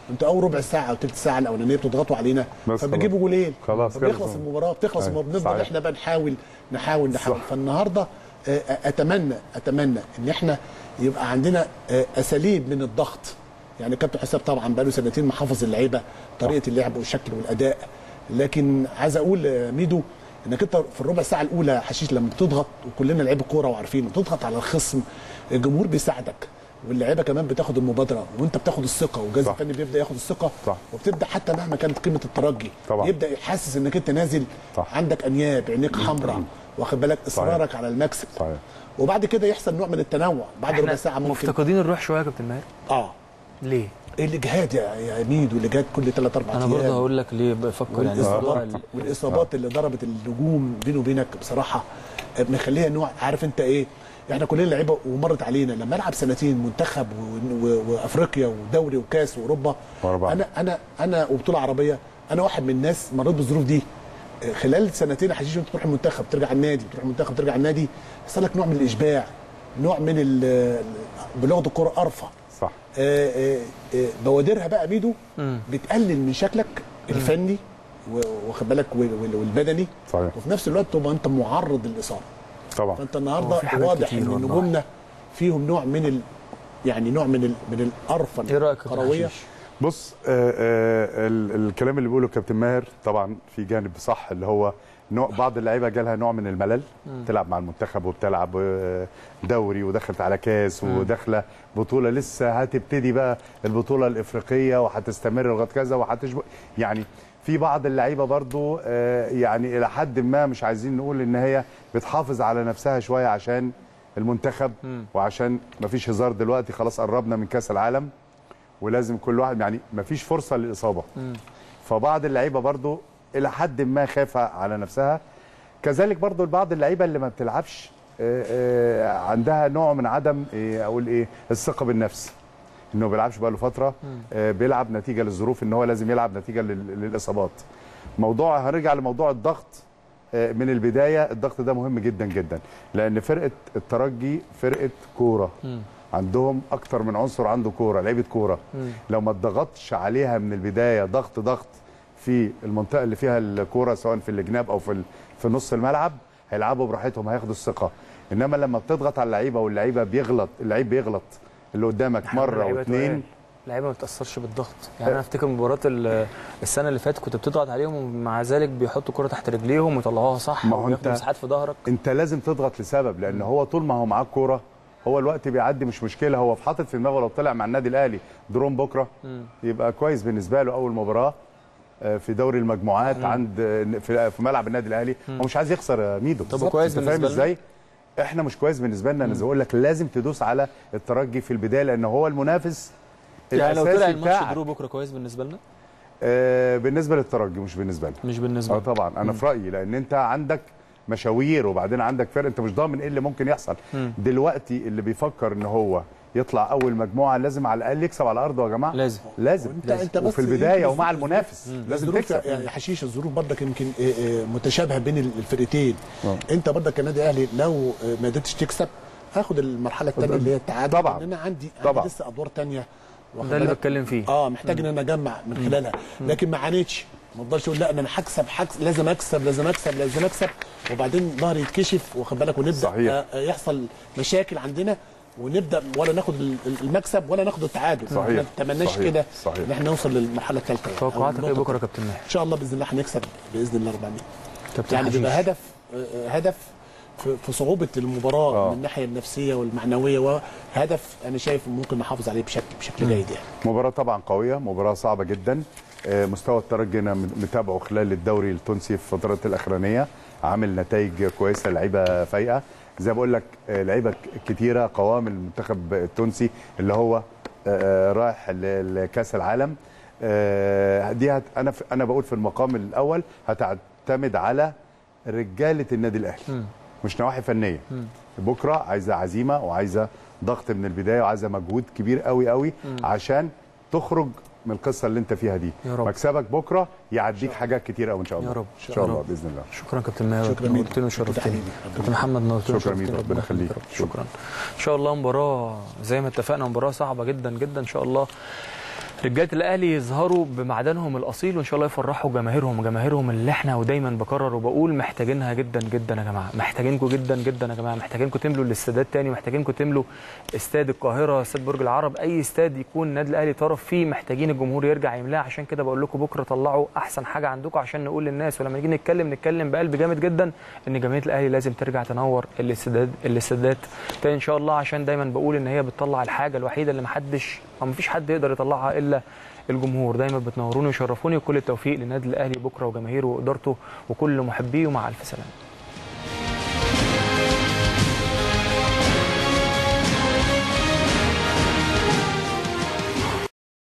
S2: انتوا اول ربع ساعه او ثلث ساعه الاولانيه بتضغطوا علينا
S3: بس
S2: فبيجيبوا جولين
S3: خلاص
S2: فبيخلص
S3: خلصوا.
S2: المباراه بتخلص
S3: أيوة،
S2: المباراه بنفضل
S3: صحيح.
S2: احنا بقى نحاول نحاول نحاول
S3: صح.
S2: فالنهارده آه، اتمنى اتمنى ان احنا يبقى عندنا آه، اساليب من الضغط يعني كابتن حساب طبعا بقاله سنتين محافظ اللعيبه طريقه اللعب والشكل والاداء لكن عايز اقول آه، ميدو انك انت في الربع ساعه الاولى حشيش لما بتضغط وكلنا لعيبه كوره وعارفين بتضغط على الخصم الجمهور بيساعدك واللعيبه كمان بتاخد المبادره وانت بتاخد الثقه والجهاز
S3: صح.
S2: الفني بيبدا ياخد الثقه
S3: صح.
S2: وبتبدا حتى مهما كانت قيمه الترجي
S3: طبعا.
S2: يبدا يحسس انك انت نازل
S3: صح.
S2: عندك انياب عينيك حمراء واخد بالك اصرارك على المكسب
S3: صحيح
S2: وبعد كده يحصل نوع من التنوع بعد ربع
S1: احنا
S2: ساعه ممكن
S1: مفتقدين الروح شويه يا كابتن ماهر
S2: اه
S1: ليه؟
S2: الاجهاد يا يا ميد والاجهاد كل 3 4
S1: انا
S2: ايام
S1: برضه هقول لك ليه بفكر يعني موضوع
S2: والاصابات
S1: ال-
S2: والاصابات اللي ضربت النجوم بيني وبينك بصراحه مخليها نوع عارف انت ايه احنا كلنا لعيبه ومرت علينا لما العب سنتين منتخب و- و- وافريقيا ودوري وكاس واوروبا
S3: ورا بعض.
S2: انا انا انا وبطوله عربيه انا واحد من الناس مريت بالظروف دي خلال سنتين يا حشيش وانت تروح المنتخب ترجع النادي تروح المنتخب ترجع النادي يحصل لك نوع من الاشباع نوع من ال- بلغه الكوره ارفع
S3: صح
S2: آه، آه، آه، بوادرها بقى ميدو بتقلل من شكلك الفني و- واخد بالك وال- وال- والبدني
S3: صحيح.
S2: وفي نفس الوقت تبقى انت معرض للاصابه
S3: طبعا
S2: فانت
S1: هو
S2: النهارده
S1: في حاجات
S2: واضح
S1: كتير
S2: ان
S1: والله.
S2: نجومنا فيهم نوع من ال يعني نوع من ال من القرفه
S1: ايه رايك يا كابتن
S2: الكرويه
S1: حشيش؟
S3: بص آه آه ال- الكلام اللي بيقوله كابتن ماهر طبعا في جانب صح اللي هو نوع بعض اللعيبه جالها نوع من الملل تلعب مع المنتخب وبتلعب آه، دوري ودخلت على كاس وداخله بطوله لسه هتبتدي بقى البطوله الافريقيه وهتستمر لغايه كذا وهتشبه يعني في بعض اللعيبه برضو آه، يعني الى حد ما مش عايزين نقول ان هي بتحافظ على نفسها شويه عشان المنتخب وعشان مفيش هزار دلوقتي خلاص قربنا من كاس العالم ولازم كل واحد يعني مفيش فرصه للاصابه فبعض اللعيبه برضو الى حد ما خايفه على نفسها كذلك برضو بعض اللعيبه اللي ما بتلعبش آه، آه، عندها نوع من عدم آه، اقول ايه الثقه بالنفس انه ما بيلعبش بقاله فتره آه، بيلعب نتيجه للظروف ان هو لازم يلعب نتيجه لل- للاصابات موضوع هنرجع لموضوع الضغط آه، من البدايه الضغط ده مهم جدا جدا لان فرقه الترجي فرقه كوره عندهم اكتر من عنصر عنده كوره لعيبه كوره لو ما اتضغطش عليها من البدايه ضغط ضغط في المنطقه اللي فيها الكوره سواء في الجناب او في ال- في نص الملعب هيلعبوا براحتهم هياخدوا الثقه انما لما بتضغط على اللعيبه واللعيبه بيغلط اللعيب بيغلط اللي قدامك مره
S1: لعيبة
S3: واثنين
S1: تقال. لعيبه ما بتاثرش بالضغط يعني انا افتكر مباراه ال- السنه اللي فاتت كنت بتضغط عليهم ومع ذلك بيحطوا الكره تحت رجليهم ويطلعوها صح
S3: ما هو
S1: وياخدوا
S3: أنت-
S1: مساحات في ظهرك
S3: انت لازم تضغط لسبب لان هو طول ما هو معاه كوره هو الوقت بيعدي مش مشكله هو في حاطط في دماغه لو طلع مع النادي الاهلي درون بكره يبقى كويس بالنسبه له اول مباراه آه، في دوري المجموعات عند آه، في في ملعب النادي الاهلي هو مش عايز يخسر يا ميدو بالظبط.
S1: كويس
S3: انت فاهم
S1: بالنسبة لنا؟
S3: ازاي احنا مش كويس بالنسبه لنا انا زي بقول لك لازم تدوس على الترجي في البدايه لان هو المنافس
S1: يعني لو طلع
S3: الاساسي
S1: الماتش
S3: بتاعك
S1: درو بكره كويس بالنسبه لنا
S3: آه، بالنسبه للترجي مش بالنسبه لنا
S1: مش بالنسبه
S3: اه
S1: لنا
S3: طبعا انا في رايي لان انت عندك مشاوير وبعدين عندك فرق انت مش ضامن ايه اللي ممكن يحصل دلوقتي اللي بيفكر ان هو يطلع اول مجموعه لازم على الاقل يكسب على ارضه يا جماعه
S1: لازم.
S3: لازم
S2: وانت- انت بس
S3: وفي البدايه
S2: يمكن
S3: ومع
S2: الظروف-
S3: المنافس لازم
S2: الظروف
S3: تكسب
S2: يا حشيش الظروف برضك يمكن آه، آه، متشابهه بين الفرقتين
S3: آه.
S2: انت برضك كنادي اهلي لو آه، ما قدرتش تكسب هاخد المرحله الثانيه اللي هي التعادل
S3: طبعا.
S2: لان انا عندي
S3: طبعا.
S2: عندي لسه ادوار ثانيه
S1: ده اللي بتكلم فيه
S2: اه محتاج ان انا اجمع من خلالها لكن ما عانيتش ما افضلش اقول لا انا هكسب هكسب لازم اكسب لازم اكسب لازم اكسب وبعدين ظهري يتكشف واخد بالك ونبدا
S3: صحيح.
S2: آه، آه، يحصل مشاكل عندنا ونبدا ولا ناخد ال- ال- المكسب ولا ناخد التعادل
S3: صحيح.
S2: ما نتمناش
S3: صحيح.
S2: كده
S3: صحيح.
S2: ان احنا نوصل للمرحله الثالثه يعني، أو
S1: توقعاتك ايه
S2: النقطة
S1: بكره يا كابتن ماهر
S2: ان شاء الله باذن الله هنكسب باذن الله 400
S1: كابتن
S2: يعني
S1: حشيش.
S2: بيبقى هدف آه، هدف في في صعوبه المباراه
S3: آه.
S2: من الناحيه النفسيه والمعنويه وهدف انا شايف ممكن نحافظ عليه بشكل بشكل جيد يعني
S3: مباراه طبعا قويه مباراه صعبه جدا آه، مستوى الترجي انا متابعه خلال الدوري التونسي في الفترات الاخرانيه عامل نتائج كويسه لعيبه فايقه زي ما بقول لك آه، لعيبه كتيره قوام المنتخب التونسي اللي هو آه، رايح ل- لكاس العالم آه، دي هت انا في انا بقول في المقام الاول هتعتمد على رجاله النادي الاهلي مش نواحي فنيه بكره عايزه عزيمه وعايزه ضغط من البدايه وعايزه مجهود كبير قوي قوي عشان تخرج من القصه اللي انت فيها دي
S1: يا رب.
S3: مكسبك بكره يعديك حاجات كتير قوي ان شاء الله
S1: يا رب.
S3: ان شاء
S1: يا
S3: الله
S1: رب.
S3: باذن الله
S1: شكرا كابتن ماهر
S2: شكرا ميدو.
S1: نورتني وشرفتني
S2: حبيبي.
S1: كابتن محمد نورتني
S3: شكرا
S1: وشرفتني.
S3: ميدو. ربنا يخليك.
S1: يخليك. شكرا ان شاء الله مباراه زي ما اتفقنا مباراه صعبه جدا جدا ان شاء الله رجاله الاهلي يظهروا بمعدنهم الاصيل وان شاء الله يفرحوا جماهيرهم جماهيرهم اللي احنا ودايما بكرر وبقول محتاجينها جدا جدا يا جماعه محتاجينكم جدا جدا يا جماعه محتاجينكم تملوا الاستادات تاني محتاجينكم تملوا استاد القاهره استاد برج العرب اي استاد يكون النادي الاهلي طرف فيه محتاجين الجمهور يرجع يملاه عشان كده بقول لكم بكره طلعوا احسن حاجه عندكم عشان نقول للناس ولما نيجي نتكلم نتكلم بقلب جامد جدا ان جماهير الاهلي لازم ترجع تنور الاستادات الاستادات تاني ان شاء الله عشان دايما بقول ان هي بتطلع الحاجه الوحيده اللي محدش او مفيش حد يقدر يطلعها الا الجمهور دايما بتنوروني ويشرفوني وكل التوفيق للنادي الاهلي بكره وجماهيره وادارته وكل محبيه ومع الف سلامه